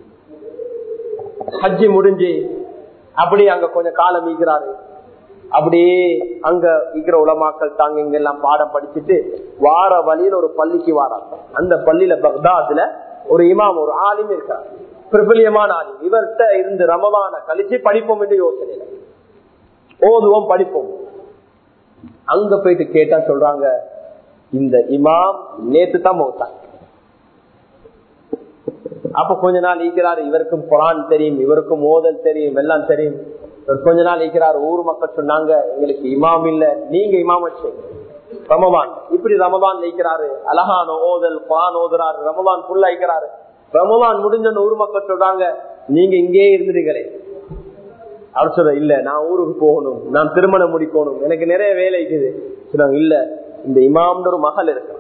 S1: ஹஜ்ஜி முடிஞ்சு அப்படியே அங்க கொஞ்சம் காலம் ஈக்கிறாரு அப்படியே அங்க இருக்கிற உலமாக்கள் தாங்க இங்க எல்லாம் பாடம் படிச்சுட்டு வார வழியில ஒரு பள்ளிக்கு வாராங்க அந்த பள்ளியில பக்தாதுல ஒரு இமாம் ஒரு ஆலிம் இருக்கார் பிரபலியமான ஆலிம் இவர்கிட்ட இருந்து ரமவான கழிச்சு படிப்போம் என்று யோசனை ஓதுவோம் படிப்போம் அங்க போயிட்டு கேட்டா சொல்றாங்க இந்த இமாம் நேத்து தான் மௌத்தான் அப்ப கொஞ்ச நாள் ஈக்கிறார் இவருக்கும் குரான் தெரியும் இவருக்கும் ஓதல் தெரியும் எல்லாம் தெரியும் கொஞ்ச நாள் ஈக்கிறார் ஊர் மக்கள் சொன்னாங்க எங்களுக்கு இமாம் இல்ல நீங்க இமாம் வச்சு ரமபான் இப்படி ரமபான் வைக்கிறாரு அழகான ஓதல் குரான் ஓதுறாரு ரமபான் ஃபுல்லா வைக்கிறாரு ரமபான் முடிஞ்ச ஊர் மக்கள் சொல்றாங்க நீங்க இங்கே இருந்துருங்களே அவர் சொல்ற இல்ல நான் ஊருக்கு போகணும் நான் திருமணம் முடிக்கணும் எனக்கு நிறைய வேலை இருக்குது சொன்னாங்க இல்ல இந்த இமாம்னு ஒரு மகள் இருக்கு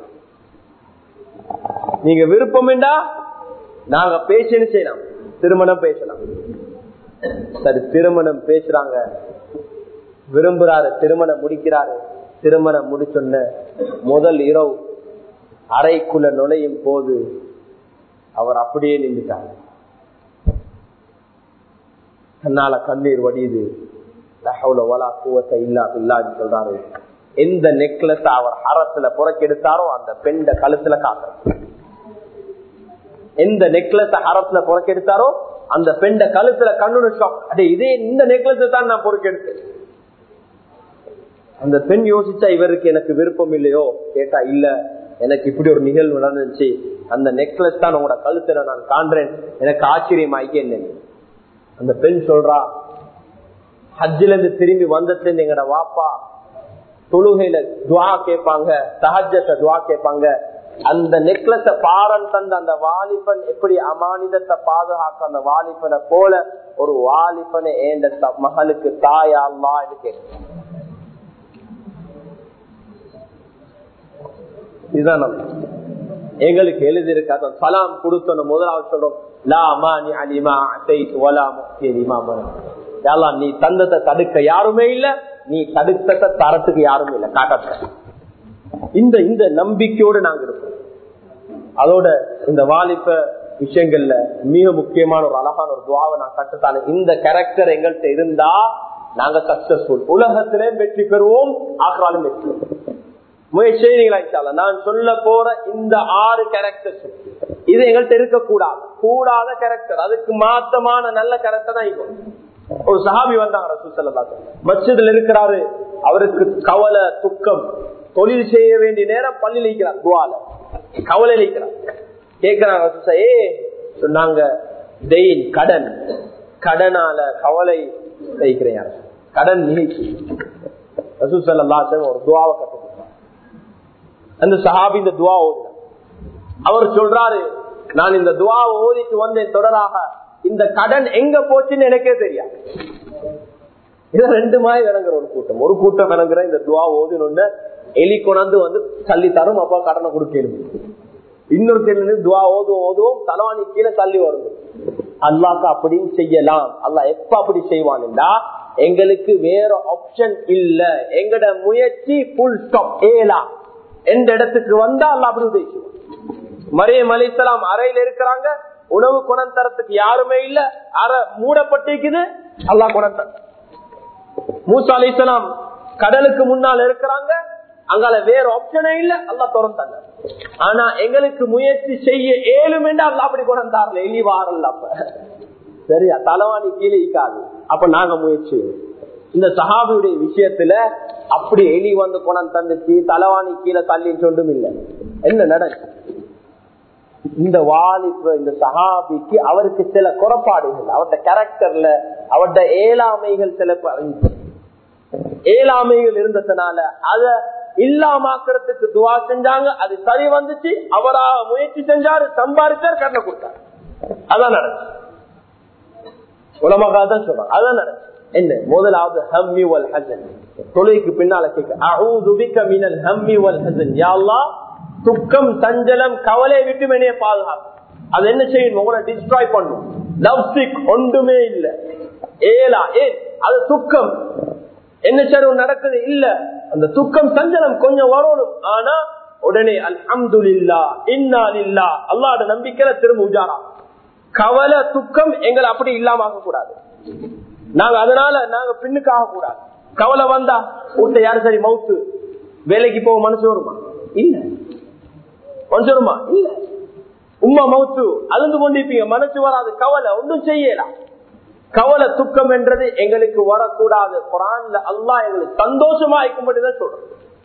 S1: நீங்க விருப்பம்டா நாங்க பேசன்னு செய்யலாம் திருமணம் பேசலாம் சரி திருமணம் பேசுறாங்க விரும்புறாரு திருமணம் முடிக்கிறாரு திருமணம் முடிச்சொன்ன முதல் இரவு அறைக்குள்ள நுழையும் போது அவர் அப்படியே நின்றுட்டார் தன்னால கண்ணீர் வடியுது சொல்றாரு எந்த நெக்லஸ் அவர் அரசுல புறக்கெடுத்தாரோ அந்த பெண்ட கழுத்துல காட்டுற எந்த நெக்லஸ் அரசுல புறக்கெடுத்தாரோ அந்த பெண்ட கழுத்துல கண்ணுன்னு ஷாக் அடே இதே இந்த நெக்லஸ் தான் நான் பொறுக்கெடுத்தேன் அந்த பெண் யோசிச்சா இவருக்கு எனக்கு விருப்பம் இல்லையோ கேட்டா இல்ல எனக்கு இப்படி ஒரு நிகழ்வு நடந்துச்சு அந்த நெக்லஸ் தான் உங்களோட கழுத்துல நான் காண்றேன் எனக்கு ஆச்சரியமாய்க்கு என்ன அந்த பெண் சொல்றா ஹஜ்ஜில இருந்து திரும்பி வந்ததுல எங்கட வாப்பா தொழுகையில துவா கேட்பாங்க சஹஜத்தை துவா கேட்பாங்க அந்த நெக்லஸ பாரன் தந்த அந்த வாலிபன் எப்படி அமானிதத்தை பாதுகாக்க அந்த வாலிபனை போல ஒரு வாலிபனை ஏண்ட மகளுக்கு தாயா அல்லா கேட்க இதுதான் நம்ம எங்களுக்கு எழுதியிருக்காது சலாம் கொடுத்தோம் முதலாவது சொல்றோம் நீ தந்தத்தை தடுக்க யாருமே இல்ல நீ தடுத்தத்தை தரத்துக்கு யாருமே இல்ல காட்ட இந்த இந்த நம்பிக்கையோடு நாங்க இருப்போம் அதோட இந்த வாலிப விஷயங்கள்ல மிக முக்கியமான ஒரு அழகான ஒரு துவாவை நான் கட்டுத்தானே இந்த கேரக்டர் எங்கள்கிட்ட இருந்தா நாங்க சக்சஸ்ஃபுல் உலகத்திலே வெற்றி பெறுவோம் ஆக்ராலும் வெற்றி பெறுவோம் முயற்சி செய்றீங்களா நான் சொல்ல போற இந்த ஆறு கேரக்டர்ஸ் இது எங்கள்கிட்ட இருக்கக்கூடாது கூடாத கேரக்டர் அதுக்கு மாத்தமான நல்ல கேரக்டர் தான் இருக்கும் ஒரு சஹாபி வந்தாங்க ரசூசல்லா மஸ்ஜித்ல இருக்கிறாரு அவருக்கு கவலை துக்கம் தொழில் செய்ய வேண்டிய நேரம் பள்ளி இருக்கிறார் துவால கவலை இருக்கிறார் கேட்கிறாங்க ரசூசா ஏ சொன்னாங்க டெயின் கடன் கடனால கவலை வைக்கிறேன் கடன் நீக்கி ரசூசல்லா ஒரு துவாவை கட்டு அந்த சஹாபி இந்த துவா ஓதினார் அவர் சொல்றாரு நான் இந்த துவா ஓதிட்டு வந்தேன் தொடராக இந்த கடன் எங்க போச்சுன்னு எனக்கே தெரியாது இது ரெண்டு மாதிரி விளங்குற ஒரு கூட்டம் ஒரு கூட்டம் விளங்குற இந்த துவா ஓதினு எலி கொண்டாந்து வந்து தள்ளி தரும் அப்பா கடனை கொடுக்கணும் இன்னொரு தெரிஞ்சு துவா ஓதுவோம் ஓதுவோம் தலைவாணி கீழே தள்ளி வரும் அல்லாக்கு அப்படியும் செய்யலாம் அல்லா எப்ப அப்படி செய்வான்டா எங்களுக்கு வேற ஆப்ஷன் இல்ல எங்கட முயற்சி புல் ஸ்டாப் ஏலா எந்த இடத்துக்கு வந்தா அல்ல அப்படி உதவி செய்வான். மரியம் அலிசலாம் அறையில இருக்கிறாங்க உணவு குணம் தரத்துக்கு யாருமே இல்ல அறை மூடப்பட்டிருக்குது அல்லாஹ் குணம் தர மூசா அலிசலாம் கடலுக்கு முன்னால் இருக்கிறாங்க அங்கால வேற ஆப்ஷனே இல்ல அல்லாஹ் திறந்தாங்க ஆனா எங்களுக்கு முயற்சி செய்ய ஏழும் என்று அல்ல அப்படி கொண்டார்ல எலி வாரல்ல அப்ப சரியா தலைவாணி கீழே ஈக்காது அப்ப நாங்க முயற்சி செய்வோம். இந்த சஹாபியுடைய விஷயத்துல அப்படி எலி வந்து குணம் தந்துச்சு தலைவாணி கீழே தள்ளின்னு சொல்லும் இல்ல என்ன நடக்கு இந்த வாலிப இந்த சஹாபிக்கு அவருக்கு சில குறைபாடுகள் அவருடைய கேரக்டர்ல அவருடைய ஏழாமைகள் சில ப- ஏழாமைகள் இருந்ததுனால அத இல்லாமாக்குறதுக்கு துவா செஞ்சாங்க அது சரி வந்துச்சு அவரா முயற்சி செஞ்சாரு சம்பாதிச்சார் கண்ணை கொடுத்தார் அதான் நடந்துச்சு உலமாக தான் சொல்றாங்க அதான் நடந்துச்சு என்ன முதலாவது ஹம்மி வல் ஹசன் தொழுகைக்கு பின்னால கேட்க அஊது பிக்க மினல் ஹம்மி வல் ஹசன் யா அல்லாஹ் துக்கம் சஞ்சலம் கவலை விட்டு மேனே பாதுகாப்பு அது என்ன செய்யணும் உங்களை டிஸ்ட்ராய் பண்ணும் லவ் சிக் ஒன்றுமே இல்ல ஏலா ஏன் அது துக்கம் என்ன சரி நடக்குது இல்ல அந்த துக்கம் சஞ்சலம் கொஞ்சம் வரணும் ஆனா உடனே அல்ஹம்துலில்லா இன்னா லில்லா அல்லாஹ்வோட நம்பிக்கையில திரும்ப உஜாரா கவலை துக்கம் எங்களை அப்படி இல்லாம ஆக கூடாது நாங்க அதனால நாங்க பின்னுக்கு ஆக கூடாது கவலை வந்தா வீட்டை யாரு சரி மவுத்து வேலைக்கு போக மனசு வருமா இல்ல மனசு வருமா இல்ல உம்மா மவுத்து அழுந்து கொண்டிருப்பீங்க மனசு வராது கவலை ஒன்றும் செய்யலாம் கவலை துக்கம் என்றது எங்களுக்கு வரக்கூடாது குரான்ல அல்லாஹ் எங்களுக்கு சந்தோஷமா இருக்கும்படிதான் சொல்றோம்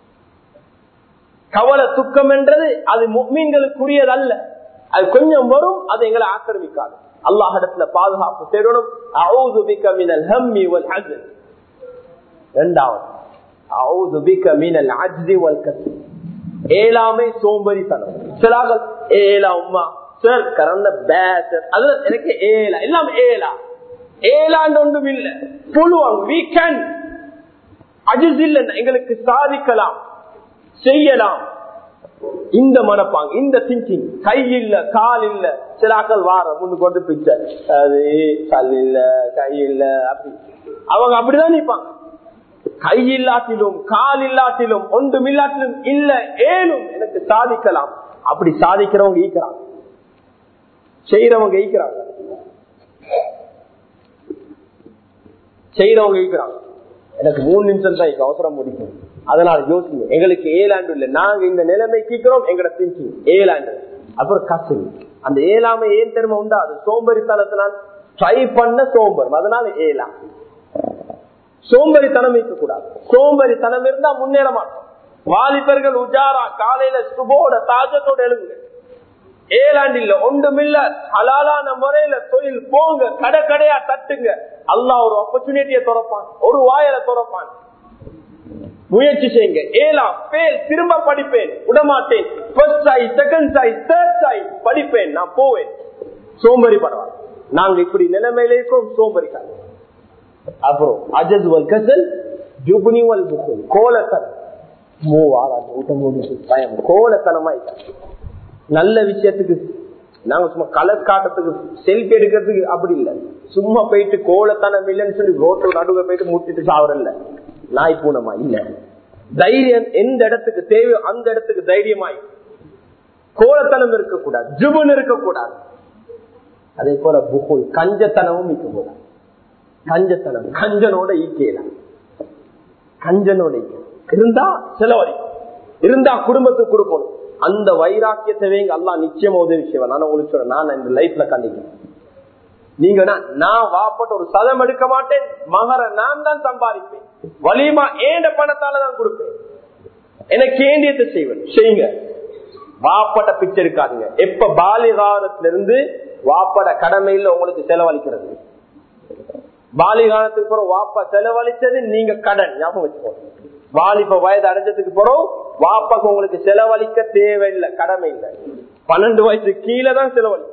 S1: கவலை துக்கம் என்றது அது மீன்களுக்குரியது அல்ல அது கொஞ்சம் வரும் அது எங்களை ஆக்கிரமிக்காது அல்லாஹிடத்துல பாதுகாப்பு தேடணும் அவுது பிக்க மினல் ஹம்மி வல் ஹஸன் இரண்டாவது அவுது பிக்க மினல் அஜ்தி வல் கஸ்ல் ஏழாமை சோம்பரித்தனம் சிலாக்கள் ஏலா உம்மா சார் கறந்த பேசர் அது எனக்கு ஏலா எல்லாம் ஏலா ஏலாண்டு ஒன்றும் இல்ல புழுவாங்க we can அஜிஸ் இல்ல எங்களுக்கு சாதிக்கலாம் செய்யலாம் இந்த மனப்பாங்க இந்த திங்கிங் கை இல்ல கால் இல்ல சிலாக்கள் வார முன்னுக்கு வந்து பிச்சை அது கல் இல்ல கை இல்ல அப்படி அவங்க அப்படிதான் நிப்பாங்க கை இல்லாட்டிலும் கால் இல்லாட்டிலும் ஒன்றும் இல்லாட்டிலும் இல்ல ஏனும் எனக்கு சாதிக்கலாம் அப்படி சாதிக்கிறவங்க ஈக்கிறாங்க செய்யறவங்க ஈக்கிறாங்க செய்யறவங்க ஈக்கிறாங்க எனக்கு மூணு நிமிஷம் தான் இங்க அவசரம் முடிக்கும் அதனால யோசிங்க எங்களுக்கு ஏழாண்டு இல்ல நாங்க இந்த நிலைமை கேட்கிறோம் எங்கட திங்கிங் ஏழாண்டு அப்புறம் கசு அந்த ஏழாமை ஏன் தெரியுமா உண்டா அது சோம்பரித்தனத்தினால் ட்ரை பண்ண சோம்பர் அதனால ஏழாம் சோம்பரித்தனம் இருக்கக்கூடாது சோம்பரித்தனம் இருந்தா முன்னேற மாட்டோம் வாலிபர்கள் உஜாரா காலையில சுபோட தாஜத்தோட எழுங்க ஏழாண்டு இல்ல ஒன்றுமில்ல ஹலாலான முறையில தொழில் போங்க கடை கடையா தட்டுங்க அல்லா ஒரு ஆப்பர்ச்சுனிட்டியை துறப்பான் ஒரு வாயில துறப்பான் முயற்சி செய்யுங்க ஏலா பேல் திரும்ப படிப்பேன் விடமாட்டேன் ஃபர்ஸ்ட் சாய் செகண்ட் சாய் தேர்ட் சாய் படிப்பேன் நான் போவேன் சோம்பரி பரவாயில்ல நாங்க இப்படி நிலைமையில இருக்கோம் சோம்பரிக்காக அப்புறம் அஜத் வல் கசல் ஜுபுனி வல் புகுல் கோலத்தனம் மூவாராது ஊட்டம் மூடி பயம் கோலத்தனமா நல்ல விஷயத்துக்கு நாங்க சும்மா கலர் காட்டுறதுக்கு செல்ஃபி எடுக்கிறதுக்கு அப்படி இல்ல சும்மா போயிட்டு கோலத்தனம் இல்லைன்னு சொல்லி ரோட்டு நடுவே போயிட்டு முட்டிட்டு சாவரல்ல நாய் பூனமா இல்ல தைரியம் எந்த இடத்துக்கு தேவையோ அந்த இடத்துக்கு தைரியமாய் கோலத்தனம் இருக்கக்கூடாது ஜுபுன் இருக்கக்கூடாது அதே போல புகுல் கஞ்சத்தனமும் இருக்கக்கூடாது கஞ்சத்தனம் கஞ்சனோட ஈக்கலாம் கஞ்சனோட ஈக்கலாம் இருந்தா செலவழிக்கும் இருந்தா குடும்பத்துக்கு கொடுக்கணும் அந்த வைராக்கியத்தை அல்லா நிச்சயமா உதவி செய்வேன் நான் உங்களுக்கு சொல்றேன் நான் இந்த லைஃப்ல கண்டிக்கிறேன் நீங்க நான் வாப்பட்ட ஒரு சதம் எடுக்க மாட்டேன் மகர நான் தான் சம்பாதிப்பேன் வலிமா ஏண்ட பணத்தால தான் கொடுப்பேன் எனக்கு ஏண்டியத்தை செய்வேன் செய்யுங்க வாப்பட்ட பிச்சை இருக்காதுங்க எப்ப பாலிகாலத்துல இருந்து வாப்பட கடமையில் உங்களுக்கு செலவழிக்கிறது பாலிகாலத்துக்கு பிறகு வாப்பா செலவழிச்சது நீங்க கடன் ஞாபகம் வச்சுக்கோங்க வாலிப வயது அடைஞ்சதுக்கு பிறகு வாப்பாக்கு உங்களுக்கு செலவழிக்க தேவையில்லை கடமை இல்லை பன்னெண்டு வயசு கீழே தான் செலவழி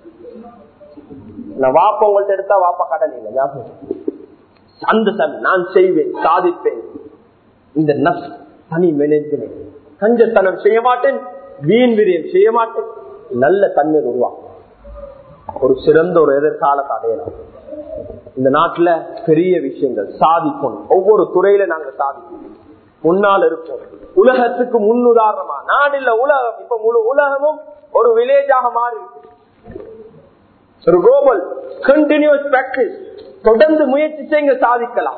S1: நான் வாப்பா உங்கள்ட்ட எடுத்தா வாப்பா கடன் இல்லை ஞாபகம் அந்த தன் நான் செய்வேன் சாதிப்பேன் இந்த நஸ் தனி மேனேஜ்மெண்ட் கஞ்சத்தனம் செய்ய மாட்டேன் வீண் விரியம் செய்ய மாட்டேன் நல்ல தண்ணீர் உருவாக்கும் ஒரு சிறந்த ஒரு எதிர்காலத்தை அடையலாம் இந்த நாட்டுல பெரிய விஷயங்கள் சாதிக்கணும் ஒவ்வொரு துறையில நாங்க சாதிக்கணும் முன்னால் இருப்போம் உலகத்துக்கு முன்னுதாரணமா நாடு இல்ல உலகம் இப்ப முழு உலகமும் ஒரு வில்லேஜாக மாறி இருக்கு ஒரு குளோபல் கண்டினியூஸ் பிராக்டிஸ் தொடர்ந்து முயற்சி செய்ய சாதிக்கலாம்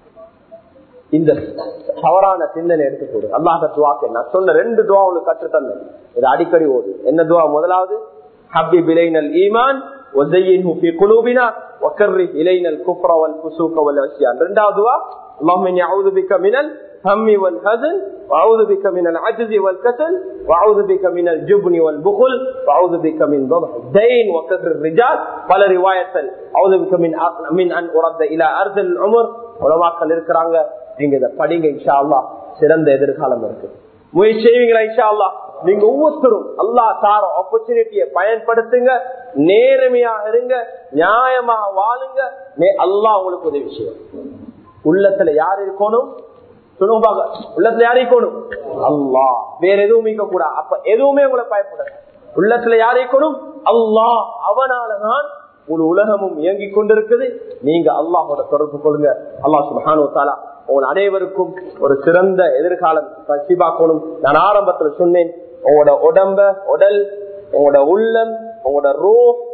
S1: இந்த தவறான சிந்தனை எடுத்துக்கொடு அல்லாஹ் துவாக்கு நான் சொன்ன ரெண்டு துவா உங்களுக்கு கற்று தந்தேன் இது அடிக்கடி ஓடு என்ன துவா முதலாவது ஹப்பி பிலைனல் ஈமான் وزينه في قلوبنا وكره الينا الكفر والفسوق والعصيان ரெண்டாவது துவா اللهم اني اعوذ بك من الهم والحزن واعوذ بك من العجز والكسل واعوذ بك من الجبن والبخل واعوذ بك من ضلع الدين وكثر الرجال பல ரிவாயத்தில் اعوذ بك من من ان ارد الى ارض العمر உலமாக்கள் இருக்கிறாங்க நீங்க இதை படிங்க இன்ஷா அல்லா சிறந்த எதிர்காலம் இருக்கு முயற்சி செய்வீங்களா இன்ஷா அல்லா நீங்க ஒவ்வொருத்தரும் அல்லா தார ஆப்பர்ச்சுனிட்டியை பயன்படுத்துங்க நேர்மையாக இருங்க நியாயமாக வாழுங்க அல்லா உங்களுக்கு உதவி செய்யும் உள்ளத்துல யார் இருக்கணும் சொல்லுங்க உள்ளத்துல யார் இருக்கணும் அல்லா வேற எதுவும் இருக்க கூடாது அப்ப எதுவுமே உங்களை பயப்பட உள்ளத்துல யார் இருக்கணும் அல்லா அவனாலதான் ஒரு உலகமும் இயங்கிக் கொண்டிருக்குது நீங்க அல்லாஹோட தொடர்பு கொள்ளுங்க அல்லாஹ் சுபஹானு தாலா உங்கள் அனைவருக்கும் ஒரு சிறந்த எதிர்காலம் நசிபாக்கணும் நான் ஆரம்பத்துல சொன்னேன் உங்களோட உடம்ப உடல் உங்களோட உள்ளம் உங்களோட ரோ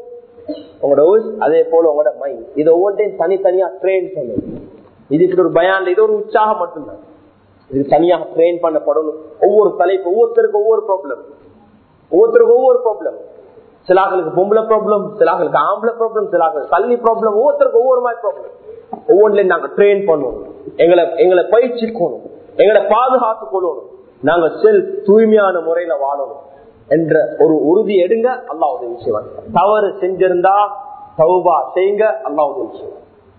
S1: உங்களோட அதே போல உங்களோட மைண்ட் இதை ஒவ்வொன்றையும் தனித்தனியா ட்ரெயின் பண்ணணும் இதுக்கு ஒரு பயான் இது ஒரு உற்சாகம் மட்டும்தான் இது தனியாக ட்ரெயின் பண்ணப்படணும் ஒவ்வொரு தலைப்பு ஒவ்வொருத்தருக்கும் ஒவ்வொரு ப்ராப்ளம் ஒவ்வொருத்தருக்கும் ஒவ்வொரு ப்ராப்ளம் சிலாக்களுக்கு பொம்பளை ப்ராப்ளம் சிலாக்களுக்கு ஆம்பளை ப்ராப்ளம் சிலாக்களுக்கு கல்வி ப்ராப்ளம் ஒவ்வொருத்தருக்கும் ஒவ்வொரு மாதிரி ப்ராப்ளம் ஒவ்வொன்றிலையும் நாங்க ட்ரெயின் பண்ணுவோம் எங்களை எங்களை பயிற்சிக்கணும் எங்களை பாதுகாத்துக் கொள்ளணும் நாங்க செல் தூய்மையான முறையில வாழணும் என்ற ஒரு உறுதி எடுங்க அல்லா உதவி செய்வாங்க தவறு செஞ்சிருந்தா தௌபா செய்யுங்க அல்லா உதவி செய்வாங்க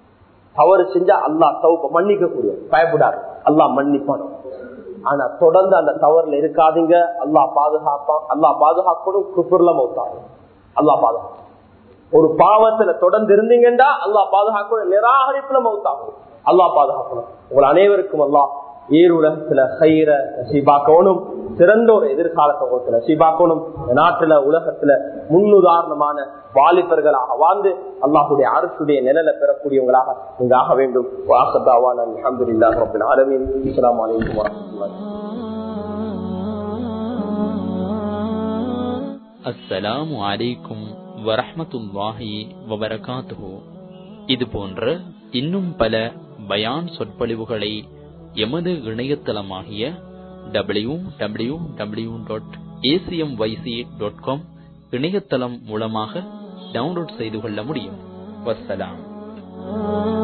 S1: தவறு செஞ்சா அல்லா தௌபா மன்னிக்க கூடிய பயப்படாது அல்லா மன்னிப்பான் ஆனா தொடர்ந்து அந்த தவறுல இருக்காதீங்க அல்லா பாதுகாப்பான் அல்லா பாதுகாக்கணும் குப்புர்ல மௌத்தாகும் அல்லா பாதுகாப்பு ஒரு பாவத்துல தொடர்ந்து இருந்தீங்கன்னா அல்லா பாதுகாக்கணும் நிராகரிப்புல மௌத்தாகும் அல்லா பாதுகாக்கணும் உங்கள் அனைவருக்கும் அல்லா ஈருலகத்துல கயிற நசீபாக்கணும் சிறந்த ஒரு எதிர்காலத்தை உங்களுக்கு நசீபாக்கணும் நாட்டுல உலகத்துல முன்னுதாரணமான வாலிபர்களாக வாழ்ந்து அல்லாஹுடைய அரசுடைய நிழலை பெறக்கூடியவங்களாக நீங்க ஆக வேண்டும் வாசதாவான அலமதுல்லா ரபின் ஆலமின் அஸ்லாம் வலைக்கம் வரமத்துல்லாஹி
S2: அஸ்ஸலாமு அலைக்கும் வரஹமத்துல்லாஹி வபரகாத்துஹு இது போன்ற இன்னும் பல பயான் சொற்பொழிவுகளை எமது இணையதளமாகிய W W W dot ACM YC dot com இணையதளம் மூலமாக டவுன்லோட் செய்து கொள்ள முடியும் வசலாம்